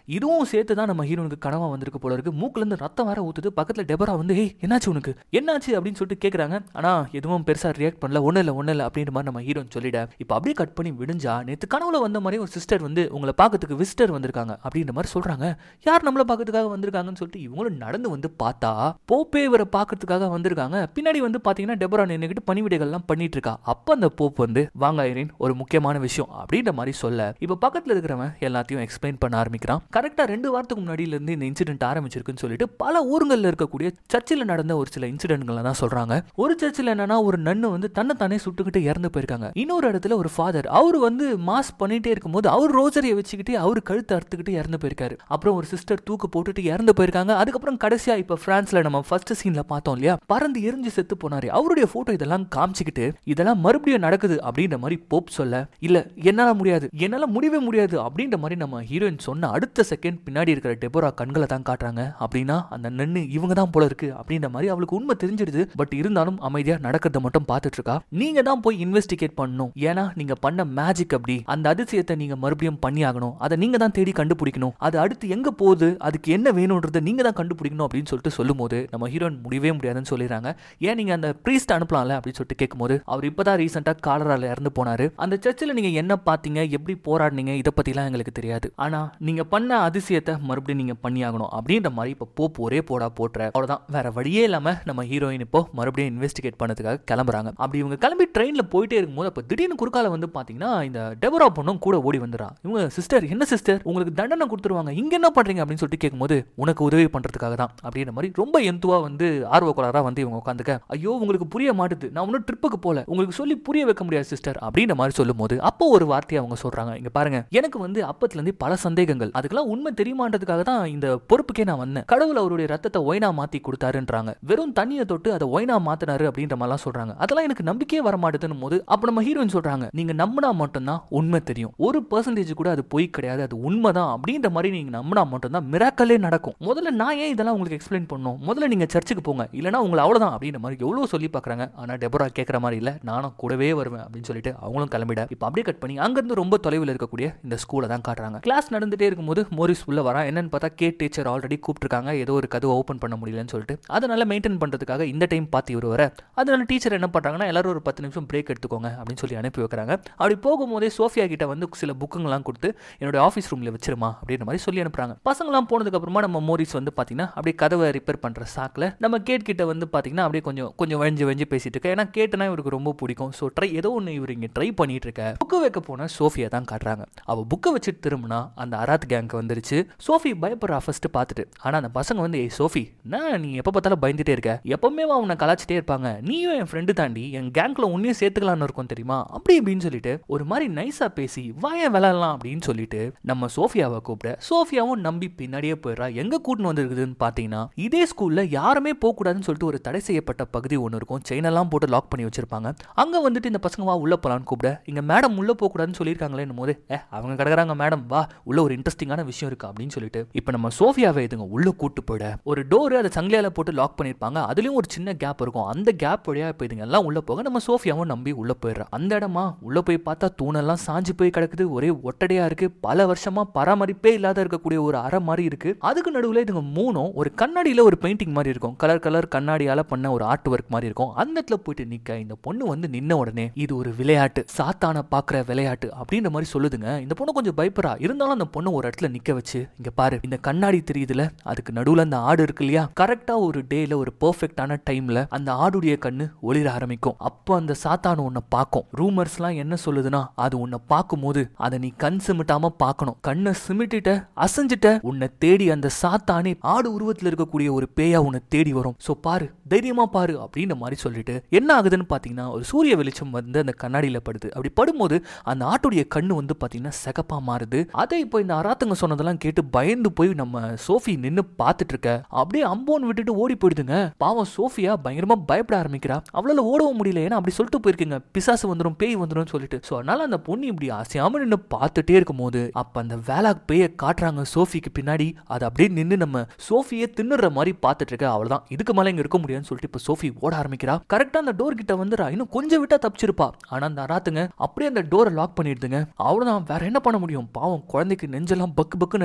இதுவும் சேர்த்து தான் நம்ம ஹீரோனுக்கு கனவா வந்திருக்கு போல இருக்கு மூக்குல இருந்து ரத்தம் வேற ஊத்துது பக்கத்துல டெபரா வந்து ஏய் என்னாச்சு உனக்கு என்னாச்சு அப்படின்னு சொல்லிட்டு கேக்குறாங்க ஆனா எதுவும் பெருசா ரியாக்ட் பண்ணல ஒண்ணு இல்ல ஒண்ணு இல்ல அப்படின்ற மாதிரி நம்ம ஹீரோன் சொல்லிட இப்போ அப்படியே கட் பண்ணி விடிஞ்சா நேத்து கனவுல வந்த மாதிரி ஒரு சிஸ்டர் வந்து உங்களை பார்க்கறதுக்கு விசிட்டர் வந்திருக்காங்க அப்படின்ற மாதிரி சொல்றாங்க யார் நம்மள பார்க்கறதுக்காக வந்திருக்காங்கன்னு சொல்லிட்டு இவங்களும் நடந்து வந்து பார்த்தா போப்பே இவரை பார்க்கறதுக்காக வந்திருக்காங்க பின்னாடி வந்து பாத்தீங்கன்னா டெபரா நின்னுக்கிட்டு பணிவிடைகள்லாம் பண்ணிட்டு இருக்கா அப்ப அந்த போப் வந்து வாங்க ஐரின் ஒரு முக்கியமான விஷயம் அப்படின்ற மாதிரி சொல்ல இப்போ பக்கத்துல இருக்கிறவன் எல்லாத்தையும் எக்ஸ்பிளைன் பண்ண ஆரம்பிக்கிறான் கரெக்டா ரெண்டு வாரத்துக்கு முன்னாடில இருந்து இந்த இன்சிடென்ட் ஆரம்பிச்சிருக்குன்னு சொல்லிட்டு பல ஊருங்கள்ல இருக்கக்கூடிய சர்ச்சில் நடந்த ஒரு சில இன்சிடென்ட்களை தான் சொல்றாங்க ஒரு சர்ச்சில் என்னன்னா ஒரு நன்னு வந்து தன்னை தானே சுட்டுக்கிட்டு இறந்து போயிருக்காங்க இன்னொரு இடத்துல ஒரு ஃபாதர் அவர் வந்து மாஸ் பண்ணிட்டே இருக்கும்போது அவர் ரோசரியை வச்சுக்கிட்டு அவர் கழுத்து அறுத்துக்கிட்டு இறந்து போயிருக்காரு அப்புறம் ஒரு சிஸ்டர் தூக்கு போட்டுட்டு இறந்து போயிருக்காங்க அதுக்கப்புறம் கடைசியா இப்ப பிரான்ஸ்ல நம்ம ஃபர்ஸ்ட் சீன்ல பார்த்தோம் இல்லையா பறந்து எரிஞ்சு செத்து போனாரு அவருடைய போட்டோ இதெல்லாம் காமிச்சுக்கிட்டு இதெல்லாம் மறுபடியும் நடக்குது அப்படின்ற மாதிரி போப் சொல்ல இல்ல என்னால முடியாது என்னால முடியவே முடியாது அப்படின்ற மாதிரி நம்ம ஹீரோயின் சொன்ன அடுத்த செகண்ட் பின்னாடி இருக்கிற டெபோரா கண்களை தான் காட்டுறாங்க அப்படின்னா அந்த நன்னு இவங்க தான் போல இருக்கு அப்படின்ற மாதிரி அவளுக்கு உண்மை தெரிஞ்சிடுது பட் இருந்தாலும் அமைதியா நடக்கிறத மட்டும் பார்த்துட்டு இருக்கா நீங்க தான் போய் இன்வெஸ்டிகேட் பண்ணணும் ஏன்னா நீங்க பண்ண மேஜிக் அப்படி அந்த அதிசயத்தை நீங்க மறுபடியும் பண்ணி ஆகணும் அதை நீங்க தான் தேடி கண்டுபிடிக்கணும் அது அடுத்து எங்க போகுது அதுக்கு என்ன வேணும்ன்றதை நீங்க தான் கண்டுபிடிக்கணும் அப்படின்னு சொல்லிட்டு சொல்லும்போது நம்ம ஹீரோயின் முடியவே முடியாதுன்னு சொல்லிடுறாங்க ஏன் நீங்க அந்த ப்ரீஸ்ட் அனுப்பலாம்ல அப்படின்னு சொல்லிட்டு கேட்கும்போது அவர் இப்பதான் ரீசெண்டா காலரால இறந்து போனாரு அந்த சர்ச்சில் நீங்க என்ன பார்த்தீங்க எப்படி போராடினீங்க இதை பத்திலாம் எங்களுக்கு தெரியாது ஆனா நீங்க பண்ண அதிசயத்தை மறுபடியும் நீங்க பண்ணி ஆகணும் அப்படின்ற மாதிரி இப்போ போப் ஒரே போடா போட்டுற அவ்வளவுதான் வேற வழியே இல்லாம நம்ம ஹீரோயின் இப்போ மறுபடியும் இன்வெஸ்டிகேட் பண்ணதுக்காக கிளம்புறாங்க அப்படி இவங்க கிளம்பி ட்ரெயின்ல போயிட்டே இருக்கும்போது அப்போ திடீர்னு குறுக்கால வந்து பாத்தீங்கன்னா இந்த டெபரா பொண்ணும் கூட ஓடி வந்துடுறா இவங்க சிஸ்டர் என்ன சிஸ்டர் உங்களுக்கு தண்டனை கொடுத்துருவாங்க இங்க என்ன பண்றீங்க அப்படின்னு சொல்லிட்டு கேட்கும்போது உனக்கு உதவி பண்றதுக்காக தான் அப்படின்ற மாதிரி ரொம்ப எந்துவா வந்து ஆர்வக்குளரா வந்து இவங்க உட்காந்துக்க ஐயோ உங்களுக்கு புரிய மாட்டுது நான் ஒன்றும் ட்ரிப்புக்கு போல உங்களுக்கு சொல்லி புரிய வைக்க முடியாது சிஸ்டர் அப்படின்ற மாதிரி சொல்லும்போது அப்போ ஒரு வார்த்தையை அவங்க சொல்றாங்க இங்க பாருங்க எனக்கு வந்து அப்பத்துல இருந்து பல சந்தேகங்கள் அதுக்கெல்லாம் உண்மை தெரியுமான்றதுக்காக தான் இந்த பொறுப்புக்கே நான் வந்தேன் கடவுள் அவருடைய ரத்தத்தை ஒயினா மாத்தி கொடுத்தாருன்றாங்க வெறும் தண்ணியை தொட்டு அதை ஒயினா மாத்தினாரு அப்படின்ற மாதிரிலாம் சொல்றாங்க அதெல்லாம் எனக்கு நம்பிக்கையே வர மாட்டேதுன்னு போது அப்ப நம்ம ஹீரோயின் சொல்றாங்க நீங்க நம்பினா மட்டும்தான் உண்மை தெரியும் ஒரு பர்சன்டேஜ் கூட அது பொய் கிடையாது அது உண்மைதான் அப்படின்ற மாதிரி நீங்க நம்பினா மட்டும்தான் மிராக்கலே நடக்கும் முதல்ல நான் ஏன் இதெல்லாம் உங்களுக்கு எக்ஸ்பிளைன் பண்ணணும் முதல்ல நீங்க சர்ச்சுக்கு போங்க இல்லனா உங்களை அவ்வளவுதான் அப்படின்ற மாதிரி எவ்வளவு சொல்லி பாக்குறாங்க ஆனா டெபரா கேட்கற மாதிரி இல்ல நானும் கூடவே வருவேன் அப்படின்னு சொல்லிட்டு அவங்களும் கிளம்பிட இப்போ அப்படியே கட் பண்ணி அங்கிருந்து ரொம்ப தொலைவில் இருக்கக்கூடிய இந்த ஸ்கூலை தான் காட்டுறாங்க கிளாஸ் நடந்துட்டே இருக்கும்போது மோரிஸ் உள்ள வரா என்னன்னு பார்த்தா கே டீச்சர் ஆல்ரெடி கூப்பிட்டுருக்காங்க ஏதோ ஒரு கதவை ஓப்பன் பண்ண முடியலன்னு சொல்லிட்டு அதனால மெயின்டைன் பண்றதுக்காக இந்த டைம் பார்த்து இவர் வர அதனால டீச்சர் என்ன பண்றாங்கன்னா எல்லாரும் ஒரு பத்து நிமிஷம் பிரேக் எடுத்துக்கோங்க அப்படின்னு சொல்லி அனுப்பி வைக்கிறாங்க அப்படி போகும்போதே சோஃபியா கிட்ட வந்து சில புக்குங்கெல்லாம் கொடுத்து என்னோட ஆஃபீஸ் ரூம்ல வச்சிருமா அப்படின்ற மாதிரி சொல்லி அனுப்புறாங்க பசங்களாம் போனதுக்கு அப்புறமா நம்ம மோரிஸ் வந்து பாத்தீங்கன்னா அப்படியே கதவை ரிப்பேர் பண்ற சாக்கில் நம்ம கேட் கிட்ட வந்து பாத்தீங்கன்னா அப்படியே கொஞ்சம் கொஞ்சம் வழிஞ்சு வழிஞ்சு பேசிட்டு இருக்க ஏன்னா கேட்டுனா இவருக்கு ரொம்ப பிடிக்கும் ஸோ ட்ரை ஏதோ ஒன்று இவர் இங்கே ட்ரை பண்ணிட்டு இருக்க புக்கு வைக்க போன சோஃபியா தான் காட்டுறாங்க அவ புக்கை வச்சுட்டு திரும்பினா அந்த அராத் கேங்க் வந்துருச்சு சோஃபி பயப்படுறா ஃபர்ஸ்ட் பார்த்துட்டு ஆனா அந்த பசங்க வந்து ஏய் சோஃபி நான் நீ எப்போ பார்த்தாலும் பயந்துட்டே இருக்க எப்பவுமே அவனை கலாச்சிட்டே இருப்பாங்க நீயும் என் ஃப்ரெண்டு தாண்டி என் கேங்க்ல உன்னையும் சேர்த்துக்கலாம்னு இருக்கும் தெரியுமா அப்படி இப்படின்னு சொல்லிட்டு ஒரு மாதிரி நைஸா பேசி வாய விளையாடலாம் அப்படின்னு சொல்லிட்டு நம்ம சோஃபியாவை கூப்பிட சோஃபியாவும் நம்பி பின்னாடியே போயிடுறா எங்க கூட்டின்னு வந்திருக்குதுன்னு பார்த்தீங்கன்னா இதே ஸ்கூல்ல யாருமே போகக்கூடாதுன்னு சொல்லிட்டு ஒரு தடை செய்யப்பட்ட பகுதி ஒன்று இருக்கும் செயினெல்லாம் போட்டு லாக் பண்ணி வச்சிருப்பாங்க அங்க வந்துட்டு இந்த பசங்க வா உள்ள போலான்னு கூப்பிட இங்க மேடம் உள்ள போக கூடாதுன்னு சொல்லியிருக்காங்களேன்னு போது ஏ அவங்க கிடக்குறாங்க மேடம் வா உள்ள ஒரு இன்ட்ரெஸ்டிங்கான விஷயம் இருக்கு அப்படின்னு சொல்லிட்டு இப்போ நம்ம சோஃபியாவை இதுங்க உள்ள கூட்டு போயிட ஒரு டோர் அதை சங்கிலியால போட்டு லாக் பண்ணிருப்பாங்க அதுலயும் ஒரு சின்ன கேப் இருக்கும் அந்த கேப் வழியா இப்போ இதுங்க எல்லாம் உள்ள போக நம்ம சோஃபியாவும் நம்பி உள்ள போயிடுறா அந்த இடமா உள்ள போய் பார்த்தா தூணெல்லாம் சாஞ்சு போய் கிடக்குது ஒரே ஒட்டடையா இருக்கு பல வருஷமா பராமரிப்பே இல்லாத இருக்கக்கூடிய ஒரு அறை மாதிரி இருக்கு அதுக்கு நடுவில் இதுங்க மூணும் ஒரு கண்ணாடியில ஒரு பெயிண்டிங் மாதிரி இருக்கும் கலர் கலர் கண்ணாடியால பண்ண ஒரு ஆர்ட் ஒர்க் மாதிரி இருக்கும் அந்த இடத்துல போயிட்டு நிக்க இந்த பொண்ணு வந்து நின்ன உடனே இது ஒரு விளையாட்டு சாத்தான பாக்குற விளையாட்டு அப்படின்ற மாதிரி சொல்லுதுங்க இந்த பொண்ணு கொஞ்சம் பயப்படுறா இருந்தாலும் அந்த பொண்ணு ஒரு இடத்துல நிக்க வச்சு இங்க பாரு இந்த கண்ணாடி தெரியுதுல அதுக்கு நடுவுல அந்த ஆடு இருக்கு இல்லையா கரெக்டா ஒரு டேல ஒரு பெர்ஃபெக்டான டைம்ல அந்த ஆடுடைய கண்ணு ஒளிர ஆரம்பிக்கும் அப்போ அந்த சாத்தானு உன்னை பார்க்கும் ரூமர்ஸ்லாம் என்ன சொல்லுதுன்னா அது உன்னை பார்க்கும்போது அதை நீ கண் சிமிட்டாம பார்க்கணும் கண்ணை சிமிட்டிட்ட அசைஞ்சிட்ட உன்னை தேடி அந்த சாத்தானே ஆடு உருவத்துல இருக்கக்கூடிய ஒரு பேயா உன்னை தேடி வரும் சோ பாரு தைரியமா பாரு அப்படின்ற மாதிரி சொல்லிட்டு என்ன ஆகுதுன்னு பாத்தீங்கன்னா ஒரு சூரிய வெளிச்சம் வந்து அந்த கண்ணாடியில படுது அப்படி படும்போது அந்த ஆட்டுடைய கண்ணு வந்து பாத்தீங்கன்னா சிகப்பா மாறுது அதை இப்போ இந்த அராத்தங்க சொன்னதெல்லாம் கேட்டு பயந்து போய் நம்ம சோஃபி நின்னு பார்த்துட்டு இருக்க அப்படியே அம்போன் விட்டுட்டு ஓடி போயிடுதுங்க பாவம் சோஃபியா பயங்கரமா பயப்பட ஆரம்பிக்கிறா அவளால ஓடவும் முடியல ஏன்னா அப்படி சொல்லிட்டு போயிருக்கீங்க பிசாசு வந்துடும் பேய் வந்துடும் சொல்லிட்டு சோ அதனால அந்த பொண்ணு இப்படி அசையாம நின்று பார்த்துட்டே இருக்கும்போது அப்ப அந்த வேலா பேயை காட்டுறாங்க சோஃபிக்கு பின்னாடி அது அப்படியே நின்று நம்ம சோஃபியை தின்னுற மாதிரி பார்த்துட்டு இருக்க அவ்வளவுதான் இதுக்கு மேல இங்க இருக்க முடியாதுன்னு சொல்லிட்டு இப்ப சோஃபி ஓட ஆரம்பிக்கிறா கரெக்டா அந்த டோர் கிட்ட வந்துடா இன்னும் கொஞ்சம் விட்டா தப்பிச்சிருப்பா ஆனா அந்த அராத்துங்க அப்படியே அந்த டோரை லாக் பண்ணிடுதுங்க அவ்வளவுதான் வேற என்ன பண்ண முடியும் பாவம் குழந்தைக்கு நெஞ்செல்லாம் பக்கு பக்குன்னு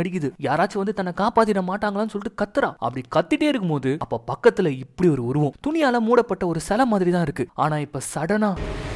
அடிக்குது யாராச்சும் வந்து தன்னை காப்பாத்திட மாட்டாங்களான்னு சொல்லிட்டு கத்துறா அப்படி கத்திட்டே இருக்கும்போது அப்ப பக்கத்துல இப்படி ஒரு உருவம் துணியால மூடப்பட்ட ஒரு சிலை மாதிரி தான் இருக்கு ஆனா இப்ப சடனா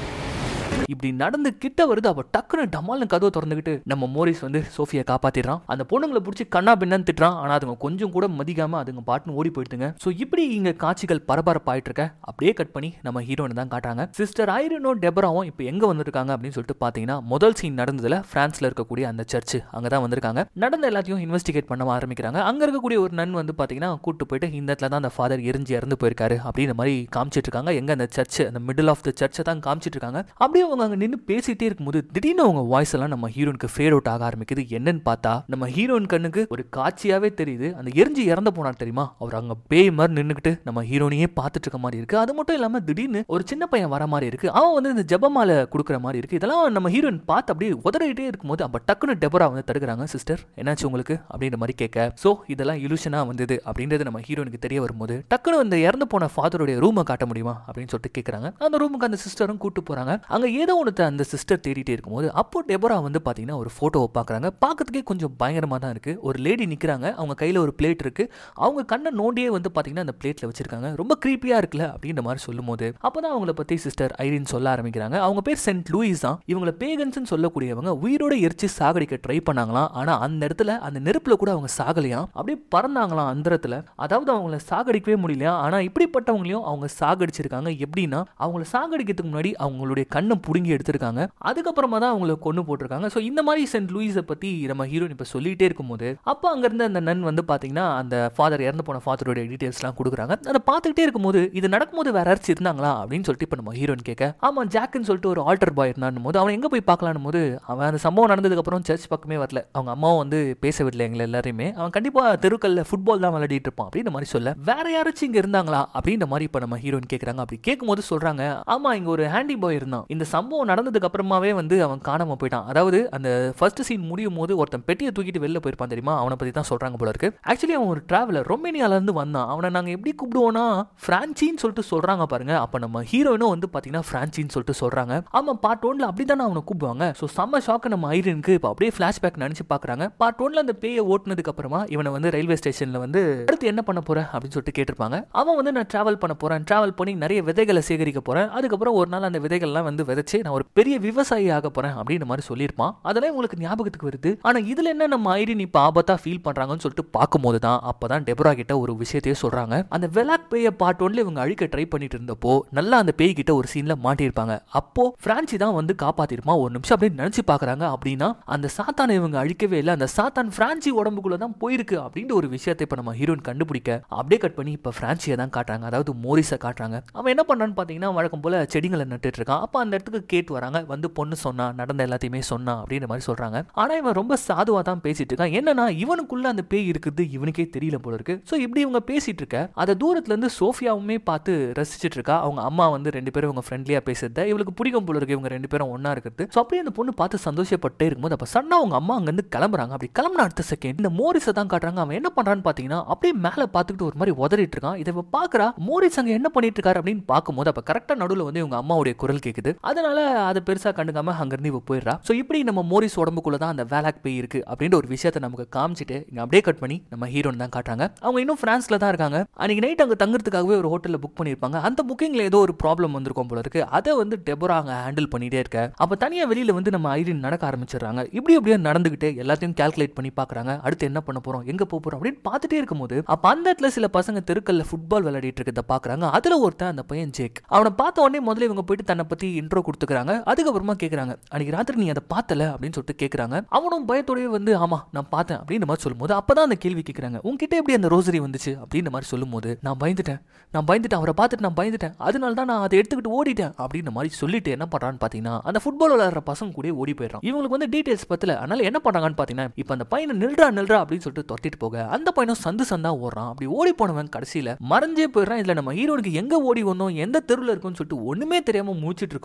இப்படி நடந்து கிட்ட வருது அவ டக்குன்னு டமால்னு கதவை திறந்துக்கிட்டு நம்ம மோரிஸ் வந்து சோஃபியை காப்பாத்திடுறான் அந்த பொண்ணுங்களை பிடிச்சி கண்ணா பின்னன்னு திட்டுறான் ஆனா அதுங்க கொஞ்சம் கூட மதிக்காம அதுங்க பாட்டுன்னு ஓடி போயிடுதுங்க ஸோ இப்படி இங்க காட்சிகள் பரபரப்பாயிட்டு இருக்க அப்படியே கட் பண்ணி நம்ம ஹீரோயின் தான் காட்டுறாங்க சிஸ்டர் ஐரனோ டெபராவும் இப்போ எங்க வந்திருக்காங்க அப்படின்னு சொல்லிட்டு பாத்தீங்கன்னா முதல் சீன் நடந்ததுல பிரான்ஸ்ல இருக்கக்கூடிய அந்த சர்ச் அங்கதான் வந்திருக்காங்க நடந்த எல்லாத்தையும் இன்வெஸ்டிகேட் பண்ண ஆரம்பிக்கிறாங்க அங்க இருக்கக்கூடிய ஒரு நன் வந்து பாத்தீங்கன்னா கூட்டு போயிட்டு இந்த இடத்துல தான் அந்த ஃபாதர் எரிஞ்சு இறந்து போயிருக்காரு அப்படின்ற மாதிரி காமிச்சிட்டு இருக்காங்க எங்க அந்த சர்ச் அந்த மிடில் ஆஃப் த சர்ச்சை தான் காமிச்சிட்டு இருக்காங்க அப்படியே அவங்க அங்க நின்று பேசிட்டே இருக்கும்போது திடீர்னு அவங்க வாய்ஸ் எல்லாம் நம்ம ஹீரோனுக்கு ஃபேட் அவுட் ஆக ஆரம்பிக்குது என்னன்னு பார்த்தா நம்ம ஹீரோயின் கண்ணுக்கு ஒரு காட்சியாவே தெரியுது அந்த எரிஞ்சு இறந்து போனார் தெரியுமா அவர் அங்க பேய் மாதிரி நின்னுக்கிட்டு நம்ம ஹீரோனையே பார்த்துட்டு இருக்க மாதிரி இருக்கு அது மட்டும் இல்லாம திடீர்னு ஒரு சின்ன பையன் வர மாதிரி இருக்கு அவன் வந்து இந்த ஜெபமாலை கொடுக்குற மாதிரி இருக்கு இதெல்லாம் நம்ம ஹீரோயின் பார்த்து அப்படியே உதறிட்டே இருக்கும்போது அப்ப டக்குன்னு டெபரா வந்து தடுக்கிறாங்க சிஸ்டர் என்னாச்சு உங்களுக்கு அப்படின்ற மாதிரி கேட்க சோ இதெல்லாம் இலுஷனா வந்தது அப்படின்றது நம்ம ஹீரோனுக்கு தெரிய வரும்போது டக்குன்னு இந்த இறந்து போன ஃபாதருடைய ரூமை காட்ட முடியுமா அப்படின்னு சொல்லிட்டு கேட்குறாங்க அந்த ரூமுக்கு அந்த சிஸ்டரும் கூட்டு போறாங்க அங்க ஏதோ ஒன்று அந்த சிஸ்டர் தேடிட்டே இருக்கும்போது அப்போ டெபரா வந்து பாத்தீங்கன்னா ஒரு போட்டோவை பார்க்குறாங்க பார்க்கறதுக்கே கொஞ்சம் பயங்கரமாக தான் இருக்கு ஒரு லேடி நிற்கிறாங்க அவங்க கையில் ஒரு பிளேட் இருக்கு அவங்க கண்ணை நோண்டியே வந்து பாத்தீங்கன்னா அந்த பிளேட்ல வச்சிருக்காங்க ரொம்ப க்ரீப்பியா இருக்குல்ல அப்படின்ற மாதிரி சொல்லும்போது அப்பதான் அவங்கள பத்தி சிஸ்டர் ஐரின் சொல்ல ஆரம்பிக்கிறாங்க அவங்க பேர் சென்ட் லூயிஸ் தான் இவங்களை பேகன்ஸ் சொல்லக்கூடியவங்க உயிரோட எரிச்சு சாகடிக்க ட்ரை பண்ணாங்களாம் ஆனா அந்த இடத்துல அந்த நெருப்புல கூட அவங்க சாகலையாம் அப்படியே பறந்தாங்களாம் அந்தரத்துல அதாவது அவங்கள சாகடிக்கவே முடியலையா ஆனா இப்படிப்பட்டவங்களையும் அவங்க சாகடிச்சிருக்காங்க எப்படின்னா அவங்கள சாகடிக்கிறதுக்கு முன்னாடி அவங்களுடைய கண்ணை புடுங்கி எடுத்திருக்காங்க அதுக்கப்புறமா தான் அவங்கள கொண்டு போட்டிருக்காங்க ஸோ இந்த மாதிரி சென்ட் லூயிஸை பத்தி நம்ம ஹீரோயின் இப்போ சொல்லிட்டே இருக்கும்போது அப்போ அங்கிருந்து அந்த நன் வந்து பாத்தீங்கன்னா அந்த ஃபாதர் இறந்து போன ஃபாதருடைய டீட்டெயில்ஸ்லாம் கொடுக்குறாங்க அதை பார்த்துக்கிட்டே இருக்கும்போது இது நடக்கும்போது வேற யாராச்சும் இருந்தாங்களா அப்படின்னு சொல்லிட்டு இப்போ நம்ம ஹீரோயின் கேட்க ஆமா ஜாக்குன்னு சொல்லிட்டு ஒரு ஆல்டர் பாய் இருந்தான் போது அவன் எங்க போய் பார்க்கலான்னு போது அவன் அந்த சம்பவம் நடந்ததுக்கு அப்புறம் சர்ச் பக்கமே வரல அவங்க அம்மாவும் வந்து பேச விடல எங்களை எல்லாரையுமே அவன் கண்டிப்பா தெருக்கல்ல ஃபுட்பால் தான் விளையாடிட்டு இருப்பான் அப்படின்ற மாதிரி சொல்ல வேற யாராச்சும் இங்க இருந்தாங்களா அப்படின்ற மாதிரி இப்போ நம்ம ஹீரோயின் கேட்குறாங்க அப்படி கேட்கும்போது சொல்றாங்க ஆமா இங்க ஒரு ஹேண்டி பாய் இருந்தான் இந்த சம்பவம் நடந்ததுக்கு அப்புறமாவே வந்து அவன் காணாம போயிட்டான் அதாவது அந்த ஃபர்ஸ்ட் சீன் முடியும் போது ஒருத்தன் பெட்டியை தூக்கிட்டு வெளில போயிருப்பான் தெரியுமா அவனை பத்தி தான் சொல்றாங்க போல இருக்கு ஆக்சுவலி அவன் ஒரு டிராவலர் ரொமேனியால இருந்து வந்தான் அவனை நாங்க எப்படி கூப்பிடுவோம்னா பிரான்சின்னு சொல்லிட்டு சொல்றாங்க பாருங்க அப்ப நம்ம ஹீரோயினும் வந்து பாத்தீங்கன்னா பிரான்சின்னு சொல்லிட்டு சொல்றாங்க ஆமா பார்ட் ஒன்ல அப்படிதான் அவனை கூப்பிடுவாங்க ஸோ செம்ம ஷாக்கு நம்ம ஐரனுக்கு இப்போ அப்படியே ஃபிளாஷ்பேக் நினைச்சு பாக்குறாங்க பார்ட் ஒன்ல அந்த பேயை ஓட்டுனதுக்கு அப்புறமா இவனை வந்து ரயில்வே ஸ்டேஷன்ல வந்து அடுத்து என்ன பண்ண போற அப்படின்னு சொல்லிட்டு கேட்டிருப்பாங்க அவன் வந்து நான் டிராவல் பண்ண போறேன் டிராவல் பண்ணி நிறைய விதைகளை சேகரிக்க போறேன் அதுக்கப்புறம் ஒரு நாள் அந்த விதைகள்லாம் வந்து விதைச்சு நான் ஒரு பெரிய விவசாயி ஆக போறேன் அப்படின்ற மாதிரி சொல்லியிருப்பான் அதெல்லாம் உங்களுக்கு ஞாபகத்துக்கு வருது ஆனா இதுல என்ன நம்ம ஐரின் இப்ப ஆபத்தா ஃபீல் பண்றாங்கன்னு சொல்லிட்டு பார்க்கும்போது தான் அப்பதான் டெபரா கிட்ட ஒரு விஷயத்தையே சொல்றாங்க அந்த வெலாக் பேய பார்ட் ஒன்ல இவங்க அழிக்க ட்ரை பண்ணிட்டு இருந்தப்போ நல்லா அந்த பேய் கிட்ட ஒரு சீன்ல மாட்டியிருப்பாங்க அப்போ பிரான்சி தான் வந்து காப்பாத்திருப்பான் ஒரு நிமிஷம் அப்படியே நினைச்சு பாக்குறாங்க அப்படின்னா அந்த சாத்தானை இவங்க அழிக்கவே இல்லை அந்த சாத்தான் பிரான்சி உடம்புக்குள்ள தான் போயிருக்கு அப்படின்ற ஒரு விஷயத்தை இப்ப நம்ம ஹீரோயின் கண்டுபிடிக்க அப்படியே கட் பண்ணி இப்ப பிரான்சியை தான் காட்டுறாங்க அதாவது மோரிஸை காட்டுறாங்க அவன் என்ன பண்ணான்னு பாத்தீங்கன்னா வழக்கம் போல செடிகளை நட்டுட்டு இருக்கான் அப்ப அந்த இடத்துக்கு கேட்டு வராங்க வந்து பொண்ணு சொன்னா நடந்த எல்லாத்தையுமே சொன்னா அப்படின்ற மாதிரி சொல்றாங்க ஆனா இவன் ரொம்ப சாதுவா தான் பேசிட்டு இருக்கான் என்னன்னா இவனுக்குள்ள அந்த பேய் இருக்குது இவனுக்கே தெரியல போல இருக்கு சோ இப்படி இவங்க பேசிட்டு இருக்க அதை தூரத்துல இருந்து சோஃபியாவுமே பார்த்து ரசிச்சிட்டு இருக்கா அவங்க அம்மா வந்து ரெண்டு பேரும் இவங்க ஃப்ரெண்ட்லியா பேசுறத இவளுக்கு பிடிக்கும் போல இருக்கு இவங்க ரெண்டு பேரும் ஒண்ணா இருக்கிறது ஸோ அப்படியே அந்த பொண்ணு பார்த்து சந்தோஷப்பட்டே இருக்கும்போது அப்ப சன்னா அவங்க அம்மா அங்கிருந்து கிளம்புறாங்க அப்படி கிளம்புன அடுத்த செகண்ட் இந்த மோரிஸை தான் காட்டுறாங்க அவன் என்ன பண்றான்னு பாத்தீங்கன்னா அப்படியே மேல பார்த்துக்கிட்டு ஒரு மாதிரி உதறிட்டு இருக்கான் இதை இவ பாக்குறா மோரிஸ் அங்க என்ன பண்ணிட்டு இருக்காரு அப்படின்னு பார்க்கும்போது அப்ப கரெக்டா நடுவுல வந்து இவங்க அம்மாவுடைய குரல் கேக்குது அதனால அதை பெருசா கண்டுக்காம அங்கிருந்து இவ போயிடுறா ஸோ இப்படி நம்ம மோரிஸ் உடம்புக்குள்ள தான் அந்த வேலாக் பேய் இருக்கு அப்படின்ற ஒரு விஷயத்தை நமக்கு காமிச்சிட்டு இங்க அப்படியே கட் பண்ணி நம்ம ஹீரோன் தான் காட்டுறாங்க அவங்க இன்னும் பிரான்ஸ்ல தான் இருக்காங்க அன்னைக்கு நைட் அங்க தங்குறதுக்காகவே ஒரு ஹோட்டல்ல புக் பண்ணிருப்பாங்க அந்த புக்கிங்ல ஏதோ ஒரு ப்ராப்ளம் வந்திருக்கும் போல இருக்கு அதை வந்து டெபரா அங்க ஹேண்டில் பண்ணிட்டே இருக்க அப்ப தனியா வெளியில வந்து நம்ம ஐரின் நடக்க ஆரம்பிச்சிடுறாங்க இப்படி அப்படியே நடந்துகிட்டு எல்லாத்தையும் கால்குலேட் பண்ணி பாக்குறாங்க அடுத்து என்ன பண்ண போறோம் எங்க போக போறோம் அப்படின்னு பார்த்துட்டே இருக்கும்போது அப்ப அந்த இடத்துல சில பசங்க தெருக்கல்ல ஃபுட்பால் விளையாடிட்டு இருக்கிறத பாக்குறாங்க அதுல ஒருத்தன் அந்த பையன் ஜேக் அவனை பார்த்த உடனே முதல்ல இவங்க போயிட்டு தன்னை பத்தி இன்ட்ரோ கொடுத்துக்கிறாங்க அதுக்கப்புறமா கேக்குறாங்க அன்னைக்கு ராத்திரி நீ அதை பார்த்தல அப்படின்னு சொல்லிட்டு கேக்குறாங்க அவனும் பயத்தோடவே வந்து ஆமா நான் பார்த்தேன் அப்படின்ற மாதிரி சொல்லும்போது அப்பதான் அந்த கேள்வி கேக்குறாங்க உங்ககிட்ட எப்படி அந்த ரோசரி வந்துச்சு அப்படின்ற மாதிரி சொல்லும்போது நான் பயந்துட்டேன் நான் பயந்துட்டேன் அவரை பார்த்துட்டு நான் பயந்துட்டேன் அதனால தான் நான் அதை எடுத்துக்கிட்டு ஓடிட்டேன் அப்படின்ற மாதிரி சொல்லிட்டு என்ன பண்றான்னு பாத்தீங்கன்னா அந்த ஃபுட்பால் விளையாடுற பசங்க கூட ஓடி போயிடுறான் இவங்களுக்கு வந்து டீடைல்ஸ் பத்தல அதனால என்ன பண்றாங்கன்னு பாத்தீங்கன்னா இப்போ அந்த பையனை நில்றா நில்றா அப்படின்னு சொல்லிட்டு தொட்டிட்டு போக அந்த பையனும் சந்து சந்தா ஓடுறான் அப்படி ஓடி போனவன் கடைசியில மறைஞ்சே போயிடுறான் இதுல நம்ம ஹீரோனுக்கு எங்க ஓடி வந்தோம் எந்த தெருவில் இருக்கும்னு சொல்லிட்டு ஒண்ணுமே தெரியாம மூச்சிட்டு இருக்கும்போது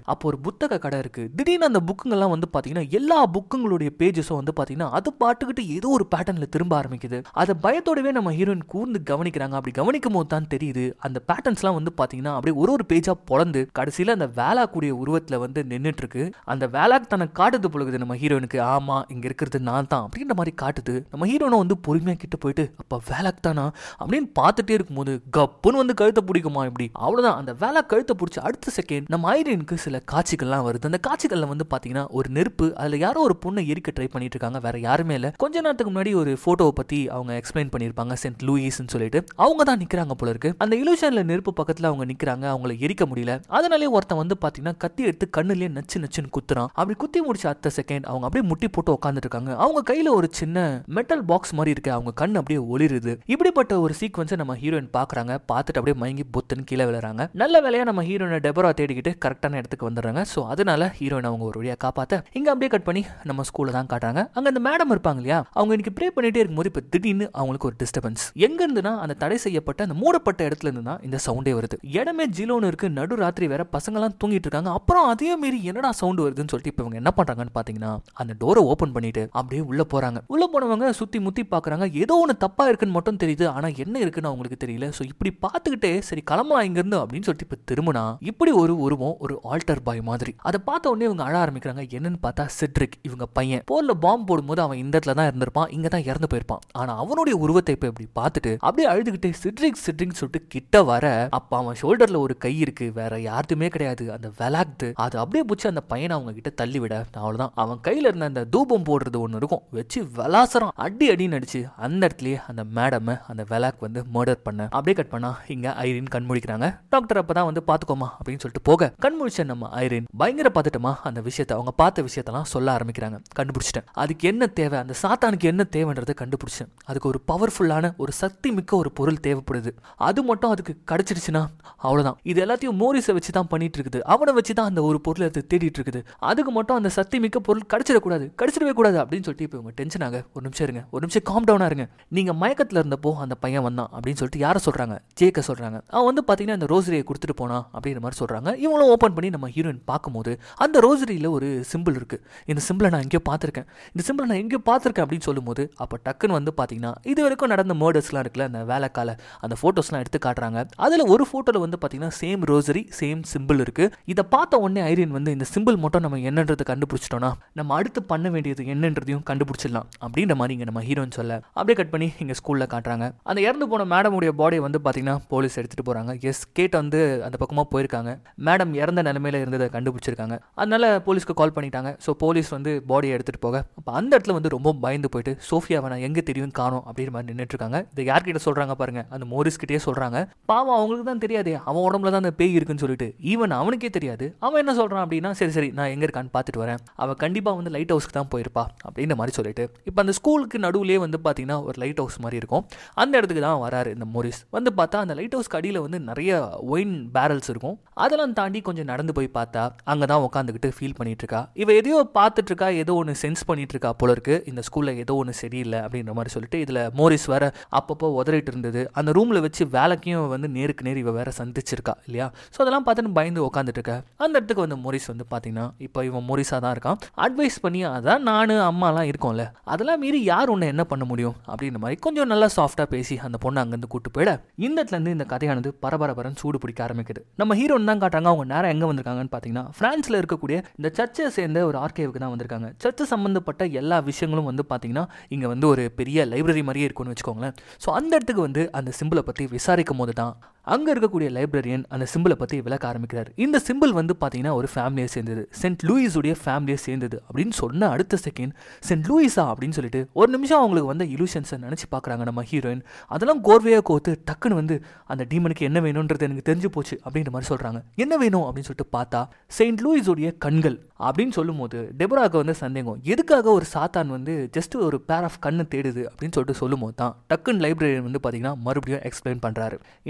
அப்போ ஒரு புத்தக கடை இருக்கு திடீர்னு அந்த புக்குங்கெல்லாம் வந்து பாத்தீங்கன்னா எல்லா புக்குங்களுடைய பேஜஸும் வந்து பாத்தீங்கன்னா அது பாட்டுக்கிட்டு ஏதோ ஒரு பேட்டர்ன்ல திரும்ப ஆரம்பிக்குது அதை பயத்தோடவே நம்ம ஹீரோயின் கூர்ந்து கவனிக்கிறாங்க அப்படி கவனிக்கும் போது தான் தெரியுது அந்த பேட்டர்ன்ஸ்லாம் வந்து பாத்தீங்கன்னா அப்படியே ஒரு ஒரு பேஜா பொழந்து கடைசியில அந்த வேலா கூடிய உருவத்துல வந்து நின்றுட்டு இருக்கு அந்த வேலாக்கு தன்னை காட்டுது பொழுது நம்ம ஹீரோயினுக்கு ஆமா இங்க இருக்கிறது நான் தான் அப்படின்ற மாதிரி காட்டுது நம்ம ஹீரோனை வந்து பொறுமையா கிட்ட போயிட்டு அப்ப வேலாக் தானா அப்படின்னு பார்த்துட்டே இருக்கும்போது கப்புன்னு வந்து கழுத்தை பிடிக்குமா இப்படி அவ்வளவுதான் அந்த வேலா கழுத்தை பிடிச்சி அடுத்த செகண்ட் நம்ம ஐரியனுக்கு சில காட்சிகள்லாம் வருது அந்த காட்சிகள்ல வந்து பாத்தீங்கன்னா ஒரு நெருப்பு அதுல யாரோ ஒரு பொண்ணை எரிக்க ட்ரை பண்ணிட்டு இருக்காங்க வேற யாருமே இல்ல கொஞ்ச நேரத்துக்கு முன்னாடி ஒரு போட்டோவை பத்தி அவங்க எக்ஸ்பிளைன் பண்ணிருப்பாங்க சென்ட் லூயிஸ்னு சொல்லிட்டு அவங்க தான் நிக்கிறாங்க போல இருக்கு அந்த இலூஷன்ல நெருப்பு பக்கத்துல அவங்க நிக்கிறாங்க அவங்கள எரிக்க முடியல அதனாலே ஒருத்தன் வந்து பாத்தீங்கன்னா கத்தி எடுத்து கண்ணுலயே நச்சு நச்சுன்னு குத்துறான் அப்படி குத்தி முடிச்ச அடுத்த செகண்ட் அவங்க அப்படியே முட்டி போட்டு உட்காந்துட்டு இருக்காங்க அவங்க கையில ஒரு சின்ன மெட்டல் பாக்ஸ் மாதிரி இருக்கு அவங்க கண் அப்படியே ஒளிருது இப்படிப்பட்ட ஒரு சீக்வன்ஸை நம்ம ஹீரோயின் பாக்குறாங்க பார்த்துட்டு அப்படியே மயங்கி பொத்துன்னு கீழே விழுறாங்க நல்ல வேலையா நம்ம ஹீரோயினை டெபரா தேடிக்கிட்டு கரெக்டான இடத்துக்கு வந்துடுறாங்க ஸோ அதனால ஹீரோயின் அவங்க ஒரு வழியா காப்பாத்த இங்க அப்படியே கட் பண்ணி நம்ம ஸ்கூல்ல தான் காட்டுறாங்க அங்க இந்த மேடம் இருப்பாங்க இல்லையா அவங்க இன்னைக்கு ப்ரே பண்ணிட்டே இருக்கும்போது இப்போ திடீர்னு அவங்களுக்கு ஒரு டிஸ்டர்பன்ஸ் எங்க இருந்துன்னா அந்த தடை செய்யப்பட்ட அந்த மூடப்பட்ட இடத்துல இருந்து தான் இந்த சவுண்டே வருது இடமே ஜிலோன்னு இருக்கு நடு ராத்திரி வேற பசங்கலாம் தூங்கிட்டு இருக்காங்க அப்புறம் அதே மாரி என்னடா சவுண்ட் வருதுன்னு சொல்லிட்டு இப்போ இவங்க என்ன பண்றாங்கன்னு பாத்தீங்கன்னா அந்த டோரை ஓபன் பண்ணிட்டு அப்படியே உள்ள போறாங்க உள்ள போனவங்க சுத்தி முத்தி பாக்குறாங்க ஏதோ ஒன்று தப்பா இருக்குன்னு மட்டும் தெரியுது ஆனா என்ன இருக்குன்னு அவங்களுக்கு தெரியல ஸோ இப்படி பார்த்துக்கிட்டே சரி கிளம்பலாம் இங்க இருந்து அப்படின்னு சொல்லிட்டு இப்போ திரும்பினா இப்படி ஒரு உருவம் ஒரு ஆல்டர் பாய் மாதிரி அதை பார்த்த உடனே இவங்க அழ ஆரம்பிக்கிறாங்க என்னன்னு பார்த்தா சிட்ரிக் இவங்க பையன் போர்ல பாம்பு போடும்போது அவன் இந்த இடத்துல தான் இருந்திருப்பான் இங்க தான் இறந்து போயிருப்பான் ஆனா அவனுடைய உருவத்தை இப்போ இப்படி பார்த்துட்டு அப்படியே அழுதுகிட்டு சிட்ரிக் சிட்ரிக் சொல்லிட்டு கிட்ட வர அப்ப அவன் ஷோல்டர்ல ஒரு கை இருக்கு வேற யாருக்குமே கிடையாது அந்த வெலாக்து அது அப்படியே பிடிச்சி அந்த பையனை அவங்க கிட்ட தள்ளி விட அவ்வளவுதான் அவன் கையில இருந்த அந்த தூபம் போடுறது ஒன்று இருக்கும் வச்சு விளாசரம் அடி அடின்னு அடிச்சு அந்த இடத்துலயே அந்த மேடம் அந்த வெலாக் வந்து மர்டர் பண்ண அப்படியே கட் பண்ணா இங்க ஐரின் கண் முழிக்கிறாங்க டாக்டர் அப்பதான் வந்து பாத்துக்கோமா அப்படின்னு சொல்லிட்டு போக கண் முழிச்ச நம்ம ஐரின் பயங்கர பார்த்துட்டோமா அந்த விஷயத்த அவங்க பார்த்த விஷயத்தெல்லாம் சொல்ல ஆரம்பிக்கிறாங்க கண்டுபிடிச்சிட்டேன் அதுக்கு என்ன தேவை அந்த சாத்தானுக்கு என்ன தேவைன்றதை கண்டுபிடிச்சேன் அதுக்கு ஒரு பவர்ஃபுல்லான ஒரு சக்தி மிக்க ஒரு பொருள் தேவைப்படுது அது மட்டும் அதுக்கு கிடைச்சிடுச்சுன்னா அவ்வளவுதான் இது எல்லாத்தையும் மோரிஸை வச்சு தான் பண்ணிட்டு இருக்குது அவனை வச்சு தான் அந்த ஒரு பொருளை எடுத்து தேடிட்டு இருக்குது அதுக்கு மட்டும் அந்த சக்தி மிக்க பொருள் கிடைச்சிடக்கூடாது கிடைச்சிடவே கூடாது அப்படின்னு சொல்லிட்டு இப்போ இவங்க டென்ஷன் ஆக ஒரு நிமிஷம் இருங்க ஒரு நிமிஷம் காம் டவுனா இருங்க நீங்க மயக்கத்துல இருந்தப்போ அந்த பையன் வந்தான் அப்படின்னு சொல்லிட்டு யாரை சொல்றாங்க ஜேக்க சொல்றாங்க அவன் வந்து பாத்தீங்கன்னா இந்த ரோசரியை கொடுத்துட்டு போனா அப்படிங்கிற மாதிரி சொல்றாங்க இவங்களும் ஓப்பன் பண்ணி நம்ம ஹீரோயின் பார்க்கும்போது அந்த ரோசரியில ஒரு சிம்பிள் இருக்கு இந்த சிம்பிளை நான் எங்கேயோ பார்த்துருக்கேன் இந்த சிம்பிளை நான் எங்கேயோ பார்த்துருக்கேன் அப்படின்னு சொல்லும்போது அப்போ டக்குன்னு வந்து பார்த்தீங்கன்னா இது வரைக்கும் நடந்த மர்டர்ஸ்லாம் இருக்குல்ல அந்த வேலைக்கால அந்த ஃபோட்டோஸ்லாம் எடுத்து காட்டுறாங்க அதில் ஒரு ஃபோட்டோவில் வந்து பார்த்தீங்கன்னா சேம் ரோசரி சேம் சிம்பிள் இருக்கு இதை பார்த்த உடனே ஐரியன் வந்து இந்த சிம்பிள் மட்டும் நம்ம என்னன்றதை கண்டுபிடிச்சிட்டோம்னா நம்ம அடுத்து பண்ண வேண்டியது என்னன்றதையும் கண்டுபிடிச்சிடலாம் அப்படின்ற மாதிரி இங்கே நம்ம ஹீரோயின் சொல்ல அப்படியே கட் பண்ணி இங்கே ஸ்கூலில் காட்டுறாங்க அந்த இறந்து போன மேடமுடைய பாடியை வந்து பார்த்தீங்கன்னா போலீஸ் எடுத்துகிட்டு போகிறாங்க எஸ் கேட் வந்து அந்த பக்கமாக போயிருக்காங்க மேடம் இறந்த நிலைமையில இருந்ததை கண்டுபிடிச்சிருக்காங்க அதனால போலீஸ்க்கு கால் பண்ணிட்டாங்க ஸோ போலீஸ் வந்து பாடியை எடுத்துகிட்டு போக அப்போ அந்த இடத்துல வந்து ரொம்ப பயந்து போயிட்டு சோஃபியாவை நான் எங்கே தெரியும் காணும் அப்படின்ற மாதிரி நின்றுட்டு இருக்காங்க இதை யார்கிட்ட சொல்கிறாங்க பாருங்க அந்த மோரிஸ் கிட்டே சொல்கிறாங்க பாவம் அவங்களுக்கு தான் தெரியாதே அவன் உடம்புல தான் அந்த பேய் இருக்குன்னு சொல்லிட்டு ஈவன் அவனுக்கே தெரியாது அவன் என்ன சொல்கிறான் அப்படின்னா சரி சரி நான் எங்கே இருக்கான்னு பார்த்துட்டு வரேன் அவன் கண்டிப்பாக வந்து லைட் ஹவுஸ்க்கு தான் போயிருப்பா அப்படின்ற மாதிரி சொல்லிட்டு இப்போ அந்த ஸ்கூலுக்கு நடுவுலேயே வந்து பார்த்தீங்கன்னா ஒரு லைட் ஹவுஸ் மாதிரி இருக்கும் அந்த இடத்துக்கு தான் வராரு இந்த மோரிஸ் வந்து பார்த்தா அந்த லைட் ஹவுஸ்க்கு அடியில் வந்து நிறைய ஒயின் பேரல்ஸ் இருக்கும் அதெல்லாம் தாண்டி கொஞ்சம் நடந்து போய் பார்த்தா அங்கே தான் உட்காந்துக்கிட்டு ஃபீல் பண்ணிட்டு இருக்கா இவ எதையோ பார்த்துட்டு இருக்கா ஏதோ ஒன்று சென்ஸ் பண்ணிட்டு இருக்கா போல இருக்கு இந்த ஸ்கூலில் ஏதோ ஒன்று சரியில்லை அப்படின்ற மாதிரி சொல்லிட்டு இதில் மோரிஸ் வேற அப்பப்போ உதறிட்டு இருந்தது அந்த ரூமில் வச்சு வேலைக்கும் வந்து நேருக்கு நேர் இவ வேற சந்திச்சிருக்கா இல்லையா ஸோ அதெல்லாம் பார்த்துட்டு பயந்து உட்காந்துட்டு இருக்கா அந்த இடத்துக்கு வந்து மோரிஸ் வந்து பார்த்தீங்கன்னா இப்போ இவன் மோரிஸாக தான் இருக்கான் அட்வைஸ் பண்ணி அதான் நான் அம்மாலாம் இருக்கோம்ல அதெல்லாம் மீறி யார் உன்னை என்ன பண்ண முடியும் அப்படின்ற மாதிரி கொஞ்சம் நல்லா சாஃப்டாக பேசி அந்த பொண்ணை அங்கேருந்து கூட்டு போயிட இந்த இடத்துலேருந்து இந்த கதையானது பரபரபரன்னு சூடு பிடிக்க ஆரம்பிக்குது நம்ம ஹீரோன் தான் காட்டுறாங்க அவங்க நேரம் எங்கே வந்திருக்காங்கன்னு பார்த்தீங்கன்னா ஃப்ரான்ஸில் இருக்கக்கூடிய இந்த சர்ச்சை சேர்ந்த ஒரு ஆர்கேவுக்கு தான் வந்திருக்காங்க சர்ச்சை சம்மந்தப்பட்ட எல்லா விஷயங்களும் வந்து பார்த்தீங்கன்னா இங்கே வந்து ஒரு பெரிய லைப்ரரி மாதிரியே இருக்கும்னு வச்சுக்கோங்களேன் ஸோ அந்த இடத்துக்கு வந்து அந்த சிம்பிளை பற்றி விசாரிக்கும் போது தான் அங்கே இருக்கக்கூடிய லைப்ரரியன் அந்த சிம்பிளை பற்றி விளக்க ஆரம்பிக்கிறார் இந்த சிம்பிள் வந்து பார்த்தீங்கன்னா ஒரு ஃபேமிலியை சேர்ந்தது சென்ட் லூயிஸுடைய ஃபேமிலியை சேர்ந்தது அப்படின்னு சொன்ன அடுத்த செகண்ட் சென்ட் லூயிஸா அப்படின்னு சொல்லிட்டு ஒரு நிமிஷம் அவங்களுக்கு வந்த இலூஷன்ஸை நினச்சி பார்க்குறாங்க நம்ம ஹீரோயின் அதெல்லாம் கோர்வையாக கோத்து டக்குன்னு வந்து அந்த டீமனுக்கு என்ன வேணுன்றது எனக்கு தெரிஞ்சு போச்சு அப்படின்ற மாதிரி சொல்கிறாங்க என்ன வேணும் அப்படின்னு சொல்லிட்டு பார்த்தா செயின்ட் லூயிஸுடைய கண்கள் அப்படின்னு சொல்லும்போது டெபராக்கு வந்து சந்தேகம் எதுக்காக ஒரு சாத்தான் வந்து ஜஸ்ட் ஒரு பேர் ஆஃப் கண்ணு தேடுது அப்படின்னு சொல்லிட்டு சொல்லும்போது தான் டக்குன்னு லைப்ரரியன் வந்து பார்த்தீங்கன்னா மறுபடியும் எக்ஸ்பிளைன் பண்ணுறாரு இந்த சென்ட் லூயிஸ்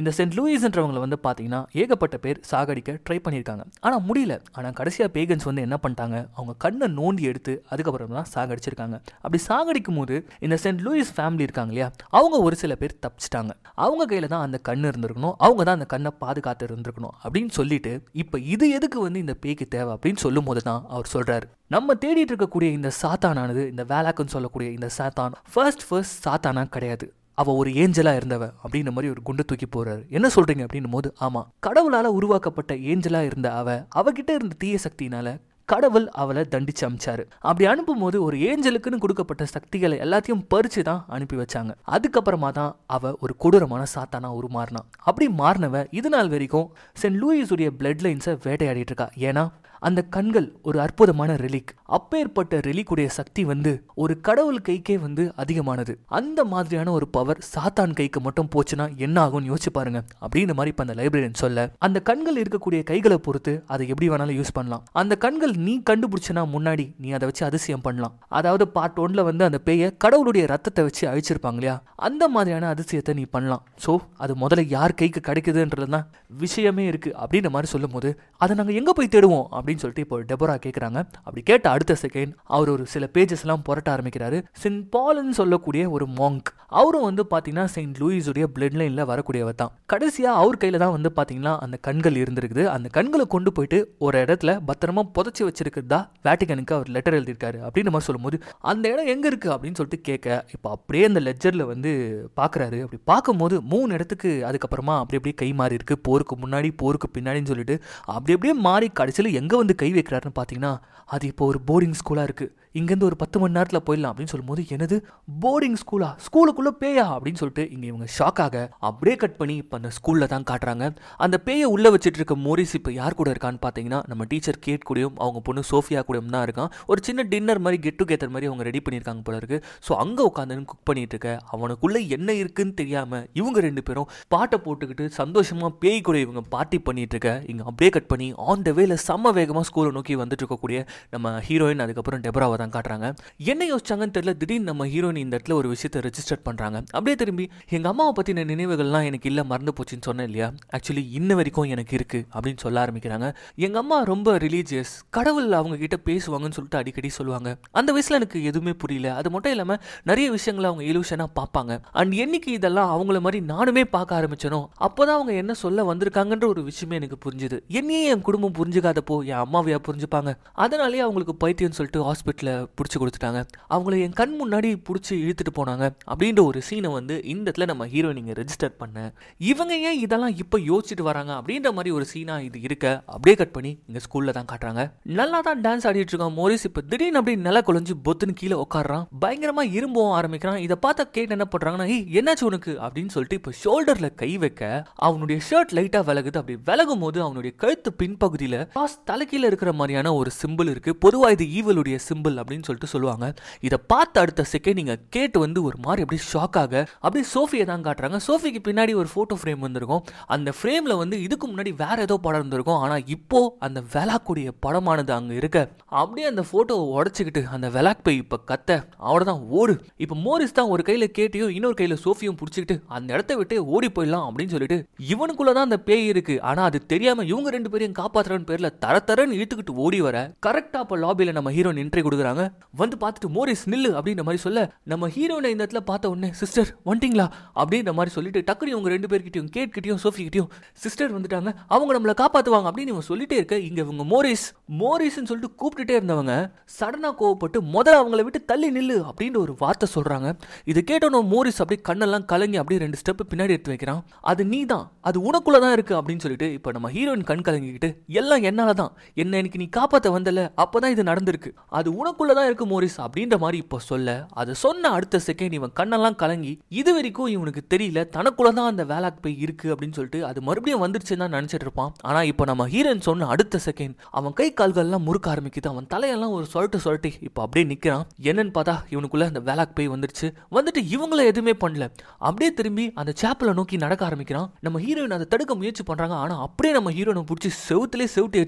லூயிஸ்ன்றவங்களை வந்து பார்த்தீங்கன்னா ஏகப்பட்ட பேர் சாகடிக்க ட்ரை பண்ணியிருக்காங்க ஆனால் முடியல ஆனால் கடைசியாக பேகன்ஸ் வந்து என்ன பண்ணிட்டாங்க அவங்க கண்ணை நோண்டி எடுத்து அதுக்கப்புறம் தான் சாகடிச்சிருக்காங்க அப்படி சாகடிக்கும் போது இந்த சென்ட் லூயிஸ் ஃபேமிலி இருக்காங்க இல்லையா அவங்க ஒரு சில பேர் தப்பிச்சிட்டாங்க அவங்க கையில் தான் அந்த கண் இருந்திருக்கணும் அவங்க தான் அந்த கண்ணை பாதுகாத்து இருந்திருக்கணும் அப்படின்னு சொல்லிட்டு இப்போ இது எதுக்கு வந்து இந்த பேய்க்கு தேவை அப்படின்னு சொல்லும் போது தான் அவர் சொல்கிறாரு நம்ம தேடிட்டு இருக்கக்கூடிய இந்த சாத்தானானது இந்த வேலாக்குன்னு சொல்லக்கூடிய இந்த சாத்தான் ஃபர்ஸ்ட் ஃபர்ஸ்ட் சாத்தானா கிடையாது அவ ஒரு ஏஞ்சலா இருந்தவ அப்படின்ற மாதிரி ஒரு குண்டு தூக்கி போறாரு என்ன சொல்றீங்க அப்படின்னும் போது ஆமா கடவுளால உருவாக்கப்பட்ட ஏஞ்சலா இருந்த அவ அவகிட்ட இருந்த தீய சக்தினால கடவுள் அவளை தண்டிச்சு அமிச்சாரு அப்படி அனுப்பும்போது ஒரு ஏஞ்சலுக்குன்னு கொடுக்கப்பட்ட சக்திகளை எல்லாத்தையும் பறிச்சு தான் அனுப்பி வச்சாங்க அதுக்கப்புறமா தான் அவ ஒரு கொடூரமான சாத்தானா உருமாறினா அப்படி மாறினவ இது நாள் வரைக்கும் சென்ட் லூயிஸுடைய பிளட் லைன்ஸை வேட்டையாடிட்டு இருக்கா ஏன்னா அந்த கண்கள் ஒரு அற்புதமான ரிலிக் அப்பேற்பட்ட ரிலிக்குடைய சக்தி வந்து ஒரு கடவுள் கைக்கே வந்து அதிகமானது அந்த மாதிரியான ஒரு பவர் சாத்தான் கைக்கு மட்டும் போச்சுன்னா என்ன ஆகும்னு யோசிச்சு பாருங்க அப்படின்ற மாதிரி இப்ப அந்த லைப்ரரியன் சொல்ல அந்த கண்கள் இருக்கக்கூடிய கைகளை பொறுத்து அதை எப்படி வேணாலும் யூஸ் பண்ணலாம் அந்த கண்கள் நீ கண்டுபிடிச்சனா முன்னாடி நீ அதை வச்சு அதிசயம் பண்ணலாம் அதாவது பார்ட் ஒன்ல வந்து அந்த பேயை கடவுளுடைய ரத்தத்தை வச்சு அழிச்சிருப்பாங்க இல்லையா அந்த மாதிரியான அதிசயத்தை நீ பண்ணலாம் ஸோ அது முதல்ல யார் கைக்கு கிடைக்குதுன்றது தான் விஷயமே இருக்கு அப்படின்ற மாதிரி சொல்லும் போது அதை நாங்கள் எங்கே போய் தேடுவோம் அப்படின்னு சொல்லிட்டு இப்போ டெபரா கேட்குறாங்க அப்படி கேட்ட அடுத்த செகண்ட் அவர் ஒரு சில பேஜஸ் எல்லாம் புரட்ட ஆரம்பிக்கிறாரு சென்ட் பால்னு சொல்லக்கூடிய ஒரு மாங்க் அவரும் வந்து பார்த்தீங்கன்னா செயின்ட் லூயிஸுடைய பிளட் லைனில் வரக்கூடியவர் தான் கடைசியாக அவர் கையில் தான் வந்து பார்த்தீங்கன்னா அந்த கண்கள் இருந்திருக்குது அந்த கண்களை கொண்டு போயிட்டு ஒரு இடத்துல பத்திரமா புதைச்சி வச்சிருக்கிறதா வேட்டிகனுக்கு அவர் லெட்டர் எழுதியிருக்காரு அப்படின்னு மாதிரி சொல்லும்போது அந்த இடம் எங்கே இருக்குது அப்படின்னு சொல்லிட்டு கேட்க இப்போ அப்படியே அந்த லெஜரில் வந்து பார்க்குறாரு அப்படி பார்க்கும்போது மூணு இடத்துக்கு அதுக்கப்புறமா அப்படி அப்படியே கை மாறி இருக்கு போருக்கு முன்னாடி போருக்கு பின்னாடின்னு சொல்லிட்டு அப்படி அப்படியே மாறி கடைசியில் எங்கே வந்து கை வைக்கிறாருன்னு பார்த்தீங்கன்னா அது இப்போ ஒரு போர்டிங் ஸ்கூலாக இருக்குது இங்கேருந்து ஒரு பத்து மணி நேரத்தில் போயிடலாம் அப்படின்னு சொல்லும்போது எனது போர்டிங் ஸ்கூலா ஸ்கூலுக்குள்ளே பேயா அப்படின்னு சொல்லிட்டு இங்கே இவங்க ஷாக் ஆக அப்படியே கட் பண்ணி இப்போ அந்த ஸ்கூலில் தான் காட்டுறாங்க அந்த பேயை உள்ளே வச்சுட்டு இருக்க மோரிஸ் இப்போ யார் கூட இருக்கான்னு பார்த்தீங்கன்னா நம்ம டீச்சர் கேட் கூடயும் அவங்க பொண்ணு சோஃபியா கூடயும் தான் இருக்கான் ஒரு சின்ன டின்னர் மாதிரி கெட் டுகெதர் மாதிரி அவங்க ரெடி பண்ணியிருக்காங்க போல இருக்கு ஸோ அங்கே உட்காந்து குக் பண்ணிட்டு இருக்க அவனுக்குள்ளே என்ன இருக்குன்னு தெரியாமல் இவங்க ரெண்டு பேரும் பாட்டை போட்டுக்கிட்டு சந்தோஷமாக பேய் கூட இவங்க பார்ட்டி பண்ணிட்டு இருக்க இங்கே அப்படியே கட் பண்ணி ஆன் த வேல செம்ம வேகமாக ஸ்கூலை நோக்கி வந்துட்டு இருக்கக்கூடிய நம்ம ஹீரோயின் அதுக்கப்புறம் டெபராவை தான் காட்டுறாங்க என்ன யோசிச்சாங்கன்னு தெரியல திடீர்னு நம்ம ஹீரோயின் இந்த இடத்துல ஒரு விஷயத்தை ரெஜிஸ்டர் பண்ணுறாங்க அப்படியே திரும்பி எங்கள் அம்மாவை பற்றின நினைவுகள்லாம் எனக்கு இல்லை மறந்து போச்சுன்னு சொன்னேன் இல்லையா ஆக்சுவலி இன்ன வரைக்கும் எனக்கு இருக்குது அப்படின்னு சொல்ல ஆரம்பிக்கிறாங்க எங்கள் அம்மா ரொம்ப ரிலீஜியஸ் கடவுள் அவங்க கிட்ட பேசுவாங்கன்னு சொல்லிட்டு அடிக்கடி சொல்லுவாங்க அந்த வயசில் எனக்கு எதுவுமே புரியல அது மட்டும் இல்லாமல் நிறைய விஷயங்களை அவங்க இலுஷனாக பார்ப்பாங்க அண்ட் என்னைக்கு இதெல்லாம் அவங்கள மாதிரி நானுமே பார்க்க ஆரம்பிச்சனோ அப்போதான் அவங்க என்ன சொல்ல வந்திருக்காங்கன்ற ஒரு விஷயமே எனக்கு புரிஞ்சுது என்னையே என் குடும்பம் புரிஞ்சுக்காதப்போ என் அம்மாவையா புரிஞ்சுப்பாங்க அதனாலேயே அவங்களுக்கு பைத்தியம்னு சொல்லிட்டு ஹாஸ்பிட்டலில் பிடிச்சி கொடுத்துட்டாங்க அவங்கள என் கண் முன்னாடி பிடிச்சி இழுத்துட்டு போனாங்க அப்படின்ற ஒரு சீனை வந்து இந்த இடத்துல நம்ம ஹீரோயின் இங்கே ரெஜிஸ்டர் பண்ண இவங்க ஏன் இதெல்லாம் இப்போ யோசிச்சுட்டு வராங்க அப்படின்ற மாதிரி ஒரு சீனாக இது இருக்க அப்படியே கட் பண்ணி இங்கே ஸ்கூலில் தான் காட்டுறாங்க நல்லா தான் டான்ஸ் ஆடிட்டு இருக்கான் மோரிஸ் இப்போ திடீர்னு அப்படியே நில குழஞ்சு பொத்துன்னு கீழே உட்காடுறான் பயங்கரமா இரும்பவும் ஆரம்பிக்கிறான் இதை பார்த்தா கேட்டு என்ன பண்றாங்கன்னா ஏய் என்னாச்சு உனக்கு அப்படின்னு சொல்லிட்டு இப்போ ஷோல்டர்ல கை வைக்க அவனுடைய ஷர்ட் லைட்டா விலகுது அப்படி விலகும் போது அவனுடைய கழுத்து பின்பகுதியில கிராஸ் தலைக்கீழ இருக்கிற மாதிரியான ஒரு சிம்பிள் இருக்கு பொதுவா இது ஈவலுடைய சிம்பிள் அப்படின்னு சொல்லிட்டு சொல்லுவாங்க இதை பார்த்த அடுத்த செகண்ட் நீங்க கேட்டு வந்து ஒரு மாதிரி அப்படியே ஷாக் ஆக அப்படியே சோஃபியை தான் காட்டுறாங்க சோஃபிக்கு பின்னாடி ஒரு போட்டோ ஃப்ரேம் வந்திருக்கும் அந்த ஃப்ரேம்ல வந்து இதுக்கு முன்னாடி வேற ஏதோ படம் இருந்திருக்கும் ஆனா இப்போ அந்த வெலாக்குடைய படமானது அங்க இருக்க அப்படியே அந்த போட்டோவை உடச்சிக்கிட்டு அந்த வெலாக் பை இப்ப கத்த அவ்வளவுதான் ஓடு இப்ப மோரிஸ் தான் ஒரு கையில கேட்டியும் இன்னொரு கையில சோஃபியும் பிடிச்சிக்கிட்டு அந்த இடத்த விட்டு ஓடி போயிடலாம் அப்படின்னு சொல்லிட்டு இவனுக்குள்ள தான் அந்த பேய் இருக்கு ஆனா அது தெரியாம இவங்க ரெண்டு பேரையும் காப்பாத்துறன்னு பேர்ல தர தரன்னு இழுத்துக்கிட்டு ஓடி வர கரெக்டா அப்ப லாபியில நம்ம ஹீரோயின் என்ட்ரி கொடுக்குறாங்க வந்து பார்த்துட்டு மோரிஸ் நில்லு அப்படின்ற மாதிரி சொல்ல நம்ம ஹீரோயினை இந்த இடத்துல பார்த்த உடனே சிஸ்டர் வந்துட்டீங்களா அப்படின்ற மாதிரி சொல்லிட்டு டக்குனு இவங்க ரெண்டு பேர்கிட்டயும் கேட் கிட்டயும் சோஃபி கிட்டயும் சிஸ்டர் வந்துட்டாங்க அவங்க நம்மளை காப்பாத்துவாங்க அப்படின்னு இவன் சொல்லிட்டே இருக்க இங்க இவங்க மோரிஸ் மோரிஸ்ன்னு சொல்லிட்டு கூப்பிட்டுட்டே இருந்தவங்க சடனா கோவப்பட்டு முதல்ல அவங்கள விட்டு தள்ளி நில்லு அப்படின்ற ஒரு வார்த்தை சொல்றாங்க இது கேட்டோன்னு மோரிஸ் அப்படியே கண்ணெல்லாம் கலங்கி அப்படியே ரெண்டு ஸ்டெப் பின்னாடி எடுத்து வைக்கிறான் அது நீ தான் அது உனக்குள்ள தான் இருக்கு அப்படின்னு சொல்லிட்டு இப்போ நம்ம ஹீரோயின் கண் கலங்கிக்கிட்டு எல்லாம் என்னால தான் என்ன எனக்கு நீ காப்பாத்த வந்தல அப்பதான் இது நடந்திருக்கு அது உனக்குள்ள தான் இருக்கு மோரிஸ் அப்படின்ற மாதிரி இப்போ சொல்ல அது சொன்ன அடுத்த செகண்ட் இவன் கண்ணெல்லாம் கலங்கி இது வரைக்கும் இவனுக்கு தெரியல தனக்குள்ள தான் அந்த வேலாக் போய் இருக்கு அப்படின்னு சொல்லிட்டு அது மறுபடியும் வந்துருச்சுன்னு தான் நினைச்சிட்டு இருப்பான் ஆனா இப்போ நம்ம ஹீரோயின் சொன்ன அடுத்த செகண்ட் அவன் கை கால்கள்லாம் முறுக்க ஆரம்பிக்குது அவன் தலையெல்லாம் ஒரு சொரட்டு சொரட்டி இப்போ அப்படியே நிக்கிறான் என்னன்னு பார்த்தா இவனுக்குள்ள அந்த வேலாக் போய் வந்துருச்சு வந்துட்டு இவங்கள எதுவுமே பண்ணல அப்படியே திரும்பி அந்த சேப்பலை நோக்கி நடக்க ஆரம்பிக்கிறான் நம்ம ஹீரோயின் அதை தடுக்க முயற்சி பண்றாங்க ஆனா அப்படியே நம்ம ஹீரோனை பிடிச்சி செவுத்துலேயே செவுட்டி வச்சிடறான்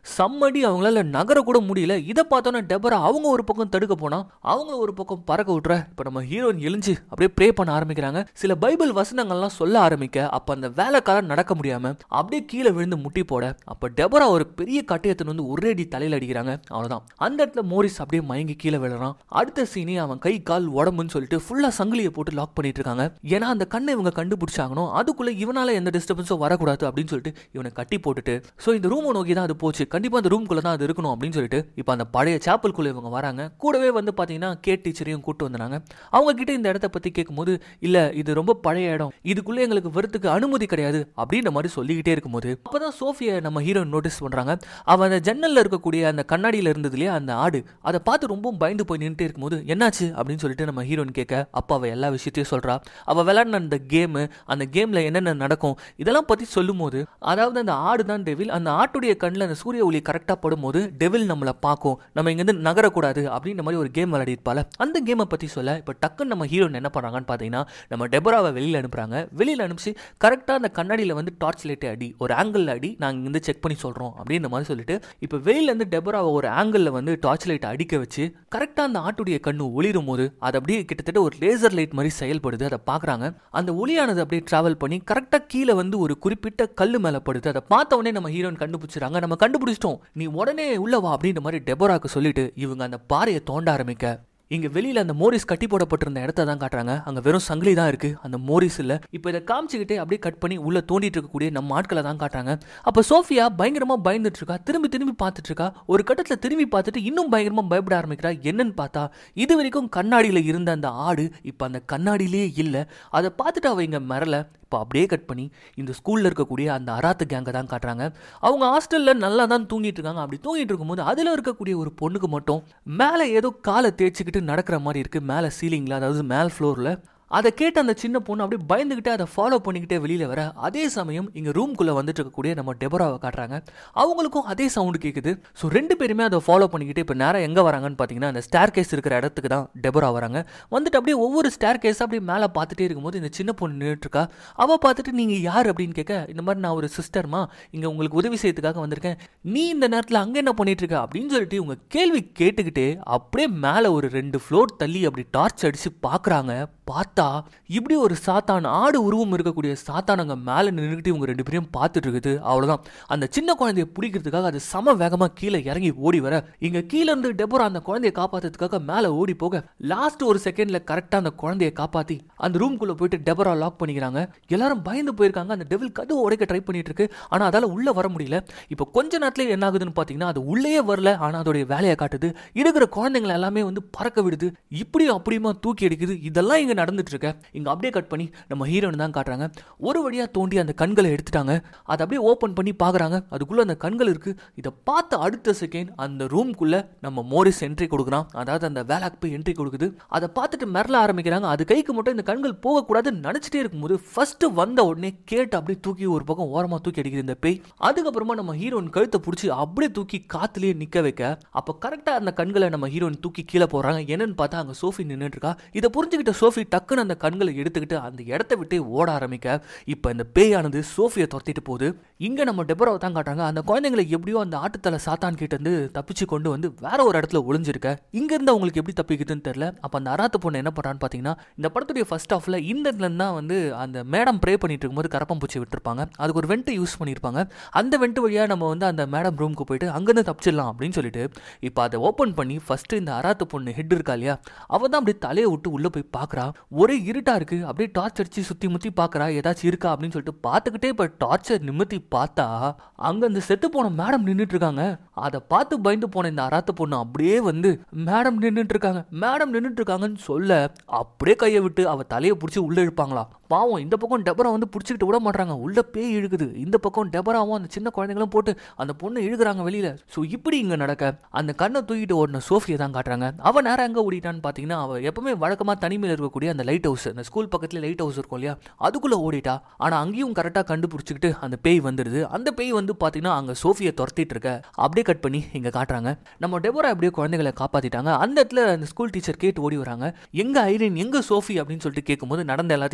சம்மடி அவங்களால நகர கூட முடியல இதை பார்த்தோன்னே டெபரா அவங்க ஒரு பக்கம் தடுக்க போனா அவங்க ஒரு பக்கம் பறக்க விட்டுற இப்போ நம்ம ஹீரோயின் எழுஞ்சு அப்படியே ப்ரே பண்ண ஆரம்பிக்கிறாங்க சில பைபிள் வசனங்கள்லாம் சொல்ல ஆரம்பிக்க அப்போ அந்த வேலைக்காரன் நடக்க முடியாம அப்படியே கீழே விழுந்து முட்டி போட அப்போ டெபரா ஒரு பெரிய கட்டையத்தின் வந்து ஒரே அடி தலையில் அடிக்கிறாங்க அவ்வளோதான் அந்த இடத்துல மோரிஸ் அப்படியே மயங்கி கீழே விழுறான் அடுத்த சீனே அவன் கை கால் உடம்புன்னு சொல்லிட்டு ஃபுல்லாக சங்கிலியை போட்டு லாக் பண்ணிட்டு இருக்காங்க ஏன்னா அந்த கண்ணை இவங்க கண்டுபிடிச்சாங்கனோ அதுக்குள்ள இவனால எந்த டிஸ்டர்பன்ஸும் வரக்கூடாது அப்படின்னு சொல்லிட்டு இவனை கட்டி போட்டுட்டு ஸோ இந்த ரூமை நோக்கி தான் அது போச்சு கண்டிப்பாக அந்த ரூம்குள்ளே தான் அது இருக்கணும் அப்படின்னு சொல்லிட்டு இப்போ அந்த பழைய சாப்பல்குள்ளே இவங்க வராங்க கூடவே வந்து பார்த்தீங்கன்னா கேட் டீச்சரையும் கூட்டு வந்தாங்க அவங்க கிட்ட இந்த இடத்த பற்றி கேட்கும்போது இல்லை இது ரொம்ப பழைய இடம் இதுக்குள்ளே எங்களுக்கு வரத்துக்கு அனுமதி கிடையாது அப்படின்ற மாதிரி சொல்லிக்கிட்டே இருக்கும்போது அப்போ தான் சோஃபியை நம்ம ஹீரோயின் நோட்டீஸ் பண்ணுறாங்க அவன் அந்த ஜன்னலில் இருக்கக்கூடிய அந்த கண்ணாடியில் இருந்தது இல்லையா அந்த ஆடு அதை பார்த்து ரொம்ப பயந்து போய் நின்றுட்டே இருக்கும்போது என்னாச்சு அப்படின்னு சொல்லிட்டு நம்ம ஹீரோயின் கேட்க அப்பா அவள் எல்லா விஷயத்தையும் சொல்கிறா அவள் விளையாடின அந்த கேமு அந்த கேமில் என்னென்ன நடக்கும் இதெல்லாம் பற்றி சொல்லும்போது அதாவது அந்த ஆடு தான் டெவில் அந்த ஆட்டுடைய கண்ணில் அந்த சூரிய ஒளி கரெக்டாக படும்போது டெவில் நம்மளை பார்க்கும் நம்ம இங்கேருந்து நகரக்கூடாது அப்படின்ற மாதிரி ஒரு கேம் விளையாடிருப்பால அந்த கேமை பற்றி சொல்ல இப்போ டக்குன்னு நம்ம ஹீரோயின் என்ன பண்ணுறாங்கன்னு பார்த்தீங்கன்னா நம்ம டெபராவை வெளியில் அனுப்புகிறாங்க வெளியில் அனுப்பிச்சு கரெக்டாக அந்த கண்ணாடியில் வந்து டார்ச் லைட்டை அடி ஒரு ஆங்கிளில் அடி நாங்கள் இங்கேருந்து செக் பண்ணி சொல்கிறோம் அப்படின்ற மாதிரி சொல்லிட்டு இப்போ வெளியிலேருந்து டெபராவை ஒரு ஆங்கிளில் வந்து டார்ச் லைட்டை அடிக்க வச்சு கரெக்டாக அந்த ஆட்டுடைய கண்ணு ஒளிரும் போது அது அப்படியே கிட்டத்தட்ட ஒரு லேசர் லைட் மாதிரி செயல்படுது அதை பார்க்குறாங்க அந்த ஒளியானது அப்படியே ட்ராவல் பண்ணி கரெக்டாக கீழே வந்து ஒரு குறிப்பிட்ட கல் மேலே படுது அதை பார்த்த உடனே நம்ம ஹீரோயின் கண்டுபிடிச்சிடறாங்க நம்ம கண்டுபிடிச்சிட்டோம் நீ உடனே உள்ள வா அப்படின்ற மாதிரி டெபோராக்கு சொல்லிட்டு இவங்க அந்த பாறையை தோண்ட ஆரம்பிக்க இங்க வெளியில அந்த மோரிஸ் கட்டி போடப்பட்டிருந்த இடத்த தான் காட்டுறாங்க அங்க வெறும் சங்கிலி தான் இருக்கு அந்த மோரிஸ் இல்ல இப்போ இதை காமிச்சுக்கிட்டே அப்படியே கட் பண்ணி உள்ள தோண்டிட்டு இருக்கக்கூடிய நம்ம ஆட்களை தான் காட்டுறாங்க அப்ப சோஃபியா பயங்கரமா பயந்துட்டு இருக்கா திரும்பி திரும்பி பார்த்துட்டு இருக்கா ஒரு கட்டத்துல திரும்பி பார்த்துட்டு இன்னும் பயங்கரமா பயப்பட ஆரம்பிக்கிறா என்னன்னு பார்த்தா இது வரைக்கும் கண்ணாடியில இருந்த அந்த ஆடு இப்ப அந்த கண்ணாடியிலேயே இல்ல அதை பார்த்துட்டு அவ இங்க மிரல இப்போ அப்படியே கட் பண்ணி இந்த ஸ்கூலில் இருக்கக்கூடிய அந்த அராத்து கேங்கை தான் காட்டுறாங்க அவங்க ஹாஸ்டலில் நல்லா தான் தூங்கிட்டு இருக்காங்க அப்படி தூங்கிட்டு இருக்கும்போது அதில் இருக்கக்கூடிய ஒரு பொண்ணுக்கு மட்டும் மேலே ஏதோ காலை தேய்ச்சிக்கிட்டு நடக்கிற மாதிரி இருக்குது மேலே சீலிங்கில் அதாவது மேல் ஃப்ளோரில் அதை கேட்ட அந்த சின்ன பொண்ணு அப்படியே பயந்துக்கிட்டே அதை ஃபாலோ பண்ணிக்கிட்டே வெளியில் வர அதே சமயம் இங்கே ரூம்குள்ளே வந்துட்டு இருக்கக்கூடிய நம்ம டெபராவை காட்டுறாங்க அவங்களுக்கும் அதே சவுண்டு கேட்குது ஸோ ரெண்டு பேருமே அதை ஃபாலோ பண்ணிக்கிட்டு இப்போ நேரம் எங்கே வராங்கன்னு பார்த்தீங்கன்னா அந்த ஸ்டேர் கேஸ் இருக்கிற இடத்துக்கு தான் டெபரா வராங்க வந்துட்டு அப்படியே ஒவ்வொரு ஸ்டேர் கேஸ் அப்படியே மேலே பார்த்துட்டே இருக்கும்போது இந்த சின்ன பொண்ணு நின்றுட்டுருக்கா அவள் பார்த்துட்டு நீங்கள் யார் அப்படின்னு கேட்க இந்த மாதிரி நான் ஒரு சிஸ்டர்மா இங்கே உங்களுக்கு உதவி செய்யறதுக்காக வந்திருக்கேன் நீ இந்த நேரத்தில் அங்கே என்ன பண்ணிட்டு இருக்க அப்படின்னு சொல்லிட்டு உங்கள் கேள்வி கேட்டுக்கிட்டே அப்படியே மேலே ஒரு ரெண்டு ஃப்ளோர் தள்ளி அப்படி டார்ச் அடித்து பார்க்குறாங்க பார்த்தா இப்படி ஒரு சாத்தான் ஆடு உருவம் இருக்கக்கூடிய சாத்தான் அங்கே மேலே நின்றுக்கிட்டு இவங்க ரெண்டு பேரையும் பார்த்துட்டு இருக்குது அவ்வளோதான் அந்த சின்ன குழந்தைய பிடிக்கிறதுக்காக அது சம வேகமாக கீழே இறங்கி ஓடி வர இங்கே கீழே இருந்து டெபோரா அந்த குழந்தைய காப்பாற்றுறதுக்காக மேலே ஓடி போக லாஸ்ட் ஒரு செகண்டில் கரெக்டாக அந்த குழந்தைய காப்பாற்றி அந்த ரூம்குள்ளே போயிட்டு டெபரா லாக் பண்ணிக்கிறாங்க எல்லாரும் பயந்து போயிருக்காங்க அந்த டெவில் கதவு உடைக்க ட்ரை பண்ணிட்டு இருக்கு ஆனால் அதால் உள்ளே வர முடியல இப்போ கொஞ்ச நேரத்தில் என்ன ஆகுதுன்னு பார்த்தீங்கன்னா அது உள்ளேயே வரல ஆனால் அதோடைய வேலையை காட்டுது இருக்கிற குழந்தைங்களை எல்லாமே வந்து பறக்க விடுது இப்படியும் அப்படியுமா தூக்கி அடிக்குது இதெல்லாம் இங்கே நடந்துட்டு இருக்க இங்கே அப்படியே கட் பண்ணி நம்ம ஹீரோன் தான் காட்டுறாங்க ஒரு வழியாக தோண்டி அந்த கண்களை எடுத்துட்டாங்க அதை அப்படியே ஓப்பன் பண்ணி பார்க்குறாங்க அதுக்குள்ளே அந்த கண்கள் இருக்கு இதை பார்த்த அடுத்த செகண்ட் அந்த ரூம்குள்ளே நம்ம மோரிஸ் என்ட்ரி கொடுக்குறான் அதாவது அந்த வேலாக் போய் என்ட்ரி கொடுக்குது அதை பார்த்துட்டு மிரள ஆரம்பிக்கிறாங்க அது கைக்கு மட்டும் இந்த கண்கள் போகக்கூடாதுன்னு நினச்சிட்டே இருக்கும்போது ஃபர்ஸ்ட் வந்த உடனே கேட்டு அப்படியே தூக்கி ஒரு பக்கம் ஓரமாக தூக்கி அடிக்குது இந்த பேய் அதுக்கப்புறமா நம்ம ஹீரோயின் கழுத்தை பிடிச்சி அப்படியே தூக்கி காத்துலயே நிற்க வைக்க அப்போ கரெக்டாக அந்த கண்களை நம்ம ஹீரோயின் தூக்கி கீழே போடுறாங்க என்னன்னு பார்த்தா அங்கே சோஃபி நின்றுட்டு இருக்கா இதை புரிஞ்சுக்கிட்ட சோஃபி டக்குன்னு அந்த கண்களை எடுத்துக்கிட்டு அந்த இடத்த விட்டு ஓட ஆரம்பிக்க இப்போ இந்த பேயானது சோஃபியை துரத்திட்டு போகுது இங்கே நம்ம டெபராவை தான் காட்டுறாங்க அந்த குழந்தைங்களை எப்படியோ அந்த ஆட்டுத்தலை சாத்தான் கிட்ட இருந்து தப்பிச்சு கொண்டு வந்து வேற ஒரு இடத்துல ஒளிஞ்சிருக்க இங்கேருந்து அவங்களுக்கு எப்படி தப்பிக்குதுன்னு தெரியல அப்போ அந்த அராத்து பொண்ணு என்ன பண்ணுறான்னு பார்த்தீங்கன்னா இந்த படத்துடைய ஃபர்ஸ்ட் ஆஃப்ல இந்த இடத்துல தான் வந்து அந்த மேடம் ப்ரே பண்ணிட்டு இருக்கும்போது கரப்பம் பூச்சி விட்டுருப்பாங்க அதுக்கு ஒரு வெண்ட்டை யூஸ் பண்ணியிருப்பாங்க அந்த வெண்ட் வழியாக நம்ம வந்து அந்த மேடம் ரூமுக்கு போயிட்டு அங்கேருந்து தப்பிச்சிடலாம் அப்படின்னு சொல்லிட்டு இப்போ அதை ஓப்பன் பண்ணி ஃபர்ஸ்ட் இந்த அராத்து பொண்ணு ஹெட் இருக்கா இல்லையா அவள் தான் அப்படியே தலையை விட்டு உள்ளே போய் பார்க்குறா ஒரே இருட்டா இருக்கு அப்படியே டார்ச் அடிச்சு சுற்றி முற்றி பார்க்குறா ஏதாச்சும் இருக்கா அப்படின்னு சொல்லிட்டு பார்த்துக்கிட்டே இப்போ டார்ச்சை நிமித்தி பார்த்தா அங்கே அந்த செத்து போன மேடம் நின்றுட்டு இருக்காங்க அதை பார்த்து பயந்து போன இந்த அராத்து பொண்ணு அப்படியே வந்து மேடம் நின்றுட்டு இருக்காங்க மேடம் நின்றுட்டு இருக்காங்கன்னு சொல்ல அப்படியே கையை விட்டு அவள் தலையை பிடிச்சி உள்ளே இழுப்பாங்களா பாவம் இந்த பக்கம் டெபரா வந்து பிடிச்சிக்கிட்டு விட மாட்டாங்க உள்ள பேய் இழுக்குது இந்த பக்கம் டெபராவும் அந்த சின்ன குழந்தைங்களும் போட்டு அந்த பொண்ணை இழுக்கிறாங்க வெளியில ஸோ இப்படி இங்க நடக்க அந்த கண்ணை தூக்கிட்டு ஓடின சோஃபியை தான் காட்டுறாங்க அவ நேரம் எங்க ஓடிட்டான்னு பார்த்தீங்கன்னா அவ எப்பவுமே வழக்கமா தனிமையில் இருக்கக்கூடிய அந்த லைட் ஹவுஸ் அந்த ஸ்கூல் பக்கத்துல லைட் ஹவுஸ் இருக்கும் இல்லையா அதுக்குள்ள ஓடிட்டா ஆனா அங்கேயும் கரெக்டாக கண்டுபிடிச்சிக்கிட்டு அந்த பேய் வந்துடுது அந்த பேய் வந்து பார்த்தீங்கன்னா அங்க சோஃபியை துரத்திட்டு இருக்க அப்படியே கட் பண்ணி இங்க காட்டுறாங்க நம்ம டெபரா அப்படியே குழந்தைகளை காப்பாத்திட்டாங்க அந்த இடத்துல அந்த ஸ்கூல் டீச்சர் கேட்டு ஓடி வராங்க எங்க ஐரின் எங்க சோஃபி அப்படின்னு சொல்லிட்டு கேட்கும்போது நடந்த எல்லாத்தையும் சொல்றாங்க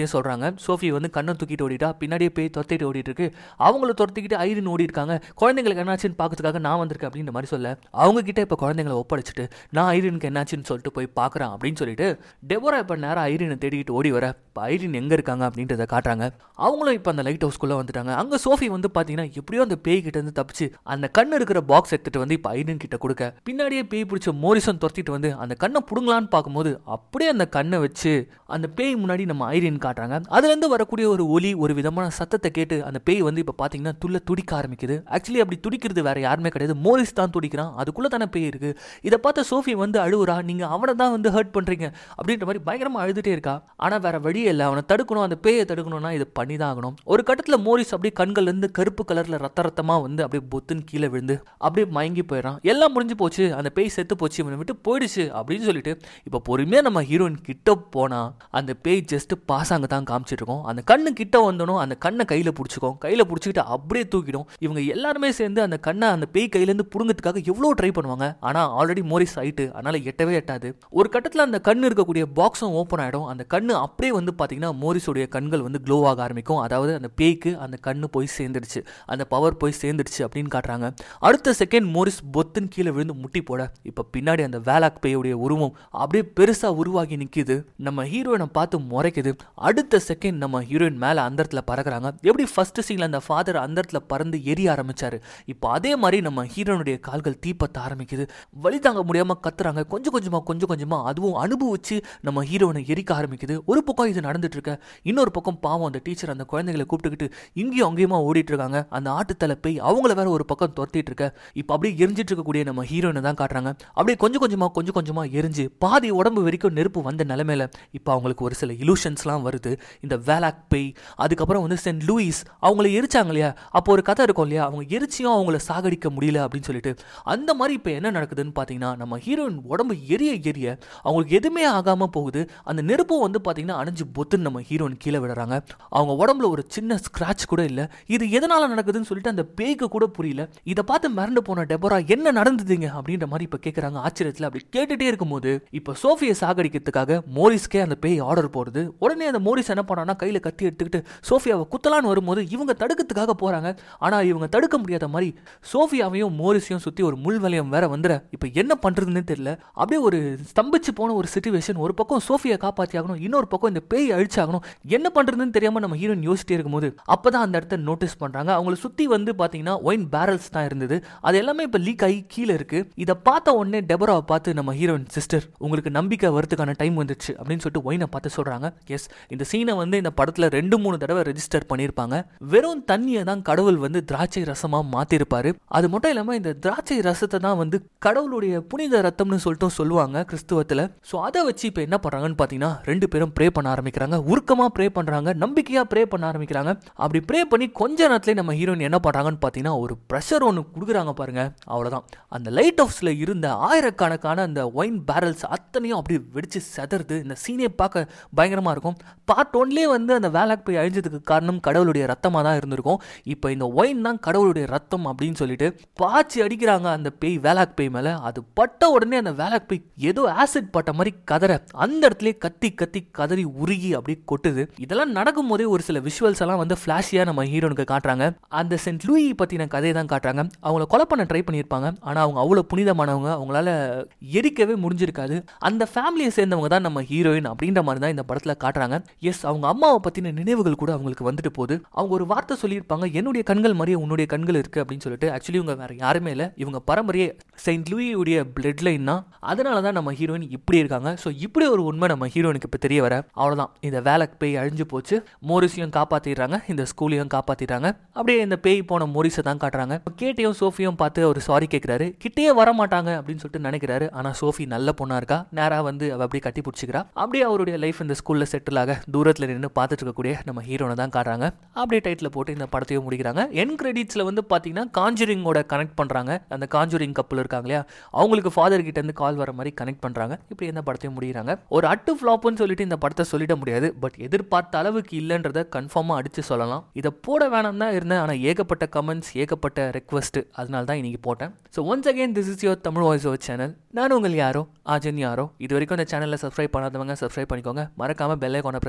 காட்டுறாங்க சோஃபி வந்து கண்ணை தூக்கிட்டு ஓடிட்டா பின்னாடியே போய் துரத்திட்டு ஓடிட்டு இருக்கு அவங்கள துரத்திக்கிட்டு ஐரின் ஓடி இருக்காங்க குழந்தைங்களுக்கு என்னாச்சுன்னு பார்க்கறதுக்காக நான் வந்திருக்கேன் அப்படின்ற மாதிரி சொல்ல அவங்க கிட்ட இப்போ குழந்தைங்களை ஒப்படைச்சிட்டு நான் ஐரினுக்கு என்னாச்சுன்னு சொல்லிட்டு போய் பார்க்குறேன் அப்படின்னு சொல்லிட்டு டெபோரா இப்போ நேரம் ஐரினை தேடிக்கிட்டு ஓடி வர இப்போ ஐரின் எங்கே இருக்காங்க அப்படின்றத காட்டுறாங்க அவங்களும் இப்போ அந்த லைட் ஹவுஸ்க்குள்ளே வந்துட்டாங்க அங்கே சோஃபி வந்து பார்த்தீங்கன்னா எப்படியோ அந்த பேய் கிட்ட இருந்து தப்பிச்சு அந்த கண்ணு இருக்கிற பாக்ஸ் எடுத்துட்டு வந்து இப்போ ஐரின் கிட்ட கொடுக்க பின்னாடியே பேய் பிடிச்ச மோரிசன் துரத்திட்டு வந்து அந்த கண்ணை புடுங்கலான்னு பார்க்கும்போது அப்படியே அந்த கண்ணை வச்சு அந்த பேய் முன்னாடி நம்ம ஐரின் காட்டுறாங்க அதுலேருந்து வரக்கூடிய ஒரு ஒலி ஒரு விதமான சத்தத்தை கேட்டு அந்த பேய் வந்து இப்போ பார்த்தீங்கன்னா துள்ள துடிக்க ஆரம்பிக்குது ஆக்சுவலி அப்படி துடிக்கிறது வேற யாருமே கிடையாது மோரிஸ் தான் துடிக்கிறான் அதுக்குள்ளே தானே பேய் இருக்கு இதை பார்த்த சோஃபி வந்து அழுவுறா நீங்கள் அவனை தான் வந்து ஹர்ட் பண்ணுறீங்க அப்படின்ற மாதிரி பயங்கரமாக அழுதுட்டே இருக்கா ஆனால் வேற வழியே இல்லை அவனை தடுக்கணும் அந்த பேயை தடுக்கணும்னா இது பண்ணி தான் ஆகணும் ஒரு கட்டத்தில் மோரிஸ் அப்படியே கண்கள்லேருந்து கருப்பு கலரில் ரத்த ரத்தமாக வந்து அப்படியே பொத்துன்னு கீழே விழுந்து அப்படியே மயங்கி போயிடறான் எல்லாம் முடிஞ்சு போச்சு அந்த பேய் செத்து போச்சு இவனை விட்டு போயிடுச்சு அப்படின்னு சொல்லிட்டு இப்போ பொறுமையாக நம்ம ஹீரோயின் கிட்ட போனால் அந்த பேய் ஜஸ்ட் பாசாங்க தான் காமிச்சிட்டு இருக்கோம் அந்த கண்ணு கிட்ட வந்தனும் அந்த கண்ணை கையில் பிடிச்சிக்கும் கையில் பிடிச்சிக்கிட்டு அப்படியே தூக்கிடும் இவங்க எல்லாருமே சேர்ந்து அந்த கண்ணை அந்த பேய் கையிலேருந்து புடுங்கிறதுக்காக எவ்வளோ ட்ரை பண்ணுவாங்க ஆனால் ஆல்ரெடி மோரிஸ் ஆயிட்டு அதனால எட்டவே எட்டாது ஒரு கட்டத்தில் அந்த கண்ணு இருக்கக்கூடிய பாக்ஸும் ஓப்பன் ஆகிடும் அந்த கண்ணு அப்படியே வந்து பார்த்தீங்கன்னா மோரிஸுடைய கண்கள் வந்து க்ளோ ஆக ஆரம்பிக்கும் அதாவது அந்த பேய்க்கு அந்த கண்ணு போய் சேர்ந்துடுச்சு அந்த பவர் போய் சேர்ந்துடுச்சு அப்படின்னு காட்டுறாங்க அடுத்த செகண்ட் மோரிஸ் பொத்துன்னு கீழே விழுந்து முட்டி போட இப்போ பின்னாடி அந்த வேலாக் பேயுடைய உருவம் அப்படியே பெருசாக உருவாகி நிற்கிது நம்ம ஹீரோயினை பார்த்து முறைக்குது அடுத்த செகண்ட் நம்ம ஹீரோயின் மேலே அந்தரத்தில் பறக்குறாங்க எப்படி ஃபர்ஸ்ட் சீனில் அந்த ஃபாதர் அந்தரத்தில் பறந்து எரிய ஆரம்பிச்சாரு இப்போ அதே மாதிரி நம்ம ஹீரோனுடைய கால்கள் தீப்பத்த ஆரம்பிக்குது வலி தாங்க முடியாமல் கத்துறாங்க கொஞ்சம் கொஞ்சமாக கொஞ்சம் கொஞ்சமாக அதுவும் அனுபவிச்சு நம்ம ஹீரோனை எரிக்க ஆரம்பிக்குது ஒரு பக்கம் இது நடந்துட்டு இருக்க இன்னொரு பக்கம் பாவம் அந்த டீச்சர் அந்த குழந்தைகளை கூப்பிட்டுக்கிட்டு இங்கேயும் அங்கேயுமா ஓடிட்டு இருக்காங்க அந்த ஆட்டுத்தலை போய் அவங்கள வேற ஒரு பக்கம் துரத்திட்டு இருக்க இப்போ அப்படியே எரிஞ்சிட்டு இருக்கக்கூடிய நம்ம ஹீரோயினை தான் காட்டுறாங்க அப்படியே கொஞ்சம் கொஞ்சமாக கொஞ்சம் கொஞ்சமாக எரிஞ்சு பாதி உடம்பு வரைக்கும் நெருப்பு வந்த நிலைமையில இப்போ அவங்களுக்கு ஒரு சில இலூஷன்ஸ்லாம் வருது இந்த வேலாக் பேய் அதுக்கப்புறம் வந்து சென்ட் லூயிஸ் அவங்கள எரிச்சாங்க இல்லையா அப்போ ஒரு கதை இருக்கும் இல்லையா அவங்க எரிச்சியும் அவங்கள சாகடிக்க முடியல அப்படின்னு சொல்லிட்டு அந்த மாதிரி இப்போ என்ன நடக்குதுன்னு பார்த்தீங்கன்னா நம்ம ஹீரோயின் உடம்பு எரிய எரிய அவங்களுக்கு எதுவுமே ஆகாமல் போகுது அந்த நெருப்பும் வந்து பார்த்தீங்கன்னா அணைஞ்சு பொத்துன்னு நம்ம ஹீரோயின் கீழே விடுறாங்க அவங்க உடம்புல ஒரு சின்ன ஸ்க்ராட்ச் கூட இல்லை இது எதனால நடக்குதுன்னு சொல்லிட்டு அந்த பேய்க்கு கூட புரியல இதை பார்த்து மிரண்டு போன டெபோரா என்ன நடந்ததுங்க அப்படின்ற மாதிரி இப்போ கேட்குறாங்க ஆச்சரியத்தில் அப்படி கேட்டுட்டே இருக்கும்போது இப்போ சோஃபியை சாகடிக்கிறதுக்காக மோரிஸ்க்கே அந்த பேய் ஆர்டர் போடுது உடனே அந்த மோரிஸ் என்ன பண்ணான்னா கையில் கத்தி எடுத்துக்கிட்டு சோஃபியாவை குத்தலான்னு வரும்போது இவங்க தடுக்கிறதுக்காக போகிறாங்க ஆனால் இவங்க தடுக்க முடியாத மாதிரி சோஃபியாவையும் மோரிஸையும் சுற்றி ஒரு முள் வளையம் வேற வந்துட இப்போ என்ன பண்ணுறதுன்னு தெரியல அப்படியே ஒரு ஸ்தம்பிச்சு போன ஒரு சுச்சுவேஷன் ஒரு பக்கம் சோஃபியை காப்பாற்றி ஆகணும் இன்னொரு பக்கம் இந்த பேய் அழிச்சாகணும் என்ன பண்ணுறதுன்னு தெரியாமல் நம்ம ஹீரோயின் யோசிச்சிட்டே இருக்கும்போது அப்போ தான் அந்த இடத்த நோட்டீஸ் பண்ணுறாங்க அவங்கள சுற்றி வந்து பார்த்தீங்கன்னா ஒயின் பேரல்ஸ் தான் இருந்தது அது எல்லாமே இப்போ லீக் ஆகி கீழே இருக்கு இதை பார்த்த உடனே டெபராவை பார்த்து நம்ம ஹீரோயின் சிஸ்டர் உங்களுக்கு நம்பிக்கை வரதுக்கான டைம் வந்துச்சு அப்படின்னு சொல்லிட்டு ஒயினை பார்த்து சொல்கிறாங்க எஸ் இந்த சீனை வந்து இந்த படத்தில் ரெண்டு மூணு தடவை ரெஜிஸ்டர் பண்ணியிருப்பாங்க வெறும் தண்ணியை தான் கடவுள் வந்து திராட்சை ரசமாக மாற்றிருப்பாரு அது மட்டும் இல்லாமல் இந்த திராட்சை ரசத்தை தான் வந்து கடவுளுடைய புனித ரத்தம்னு சொல்லிட்டு சொல்லுவாங்க கிறிஸ்துவத்தில் ஸோ அதை வச்சு இப்போ என்ன பண்ணுறாங்கன்னு பார்த்தீங்கன்னா ரெண்டு பேரும் ப்ரே பண்ண ஆரம்பிக்கிறாங்க உருக்கமாக ப்ரே பண்ணுறாங்க நம்பிக்கையாக ப்ரே பண்ண ஆரம்பிக்கிறாங்க அப்படி ப்ரே பண்ணி கொஞ்ச நேரத்துலேயே நம்ம ஹீரோயின் என்ன பண்ணுறாங்கன்னு பார்த்தீங்கன்னா ஒரு ப்ரெஷர் ஒன்று கொடுக்குறாங்க பாருங்க அவ்வளோதான் அந்த லைட் ஹவுஸில் இருந்த ஆயிரக்கணக்கான அந்த ஒயின் பேரல்ஸ் அத்தனையும் அப்படி வெடிச்சு செதறது இந்த சீனே பார்க்க பயங்கரமாக இருக்கும் பார்ட் ஒன்லேயே வந்து அந்த வேலாக் போய் அழிஞ்சதுக்கு காரணம் கடவுளுடைய ரத்தமாக தான் இருந்திருக்கும் இப்போ இந்த ஒயின் தான் கடவுளுடைய ரத்தம் அப்படின்னு சொல்லிட்டு பாய்ச்சி அடிக்கிறாங்க அந்த பேய் வேலாக் பேய் மேலே அது பட்ட உடனே அந்த வேலாக் பேய் ஏதோ ஆசிட் பட்ட மாதிரி கதற அந்த இடத்துலயே கத்தி கத்தி கதறி உருகி அப்படியே கொட்டுது இதெல்லாம் நடக்கும் போதே ஒரு சில விஷுவல்ஸ் எல்லாம் வந்து ஃப்ளாஷியாக நம்ம ஹீரோனுக்கு காட்டுறாங்க அந்த சென்ட் லூயி பற்றின கதையை தான் காட்டுறாங்க அவங்கள கொலை பண்ண ட்ரை பண்ணியிருப்பாங்க ஆனால் அவங்க அவ்வளோ புனிதமானவங்க அவங்களால எரிக்கவே முடிஞ்சிருக்காது அந்த ஃபேமிலியை சேர்ந்தவங்க தான் நம்ம ஹீரோயின் அப்படின்ற மாதிரி தான் இந்த படத்தில் காட்டுறாங்க எஸ் அவங்க அம்மாவை பற்றின நினைவுகள் கூட அவங்களுக்கு வந்துட்டு போகுது அவங்க ஒரு வார்த்தை சொல்லியிருப்பாங்க என்னுடைய கண்கள் மாதிரியே உன்னுடைய கண்கள் இருக்குது அப்படின்னு சொல்லிட்டு ஆக்சுவலி இவங்க வேற யாருமே இல்லை இவங்க பரம்பரையே செயின்ட் லூயியுடைய பிளட் லைன் தான் அதனால தான் நம்ம ஹீரோயின் இப்படி இருக்காங்க ஸோ இப்படி ஒரு உண்மை நம்ம ஹீரோயினுக்கு இப்போ தெரிய வர அவ்வளோதான் இந்த வேலைக்கு பேய் அழிஞ்சு போச்சு மோரிஸையும் காப்பாற்றிடுறாங்க இந்த ஸ்கூலையும் காப்பாற்றிடுறாங்க அப்படியே இந்த பேய் போன மோரிஸை தான் காட்டுறாங்க கேட்டையும் சோஃபியும் பார்த்து அவர் சாரி கேட்குறாரு கிட்டேயே வர மாட்டாங்க அப்படின்னு சொல்லிட்டு நினைக்கிறாரு ஆனால் சோஃபி நல்ல பொண்ணாக இருக்கா நேராக வந்து அவள் அப்படியே கட்டி பிடிச்சிக்கிறா அப்படியே அவருடைய லைஃப் இந்த ஸ்கூலில் செட்டில் ஆக தூரத்தில் நின்று பார்த்துட்டு இருக்கக்கூடிய நம்ம ஹீரோனை தான் காட்டுறாங்க அப்படியே டைட்டில் போட்டு இந்த படத்தையும் முடிக்கிறாங்க என் கிரெடிட்ஸில் வந்து பார்த்தீங்கன்னா காஞ்சுரிங்கோட கனெக்ட் பண்ணுறாங்க அந்த காஞ்சுரிங் கப்பல் இருக்காங்க இல்லையா அவங்களுக்கு ஃபாதர் கிட்ட இருந்து கால் வர மாதிரி கனெக்ட் பண்ணுறாங்க இப்படி இந்த படத்தையும் முடிகிறாங்க ஒரு அட்டு ஃப்ளாப்னு சொல்லிட்டு இந்த படத்தை சொல்லிட முடியாது பட் எதிர்பார்த்த அளவுக்கு இல்லைன்றதை கன்ஃபார்மாக அடித்து சொல்லலாம் இதை போட வேணாம் தான் இருந்தேன் ஆனால் ஏகப்பட்ட கமெண்ட்ஸ் ஏகப்பட்ட ரெக்வஸ்ட் அதனால தான் இன்னைக்கு போட்டேன் so once again this is your Tamil voice over channel நான் உங்கள் யாரோ ஆஜன் யாரோ இது வரைக்கும் இந்த சேனலில் சப்ஸ்கிரைப் பண்ணாதவங்க சப்ஸ்கிரைப் பண்ணிக்கோங்க மறக்காமல் பெல் ஐக்கானை ப்ரெஸ் பண்ணிக்கோங்க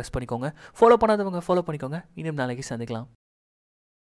பண்ணிக்கோங்க ஃபாலோ பண்ணாதவங்க ஃபாலோ பண்ணிக்கோங்க இன்னும் நாளைக்கு சந்திக்கலாம்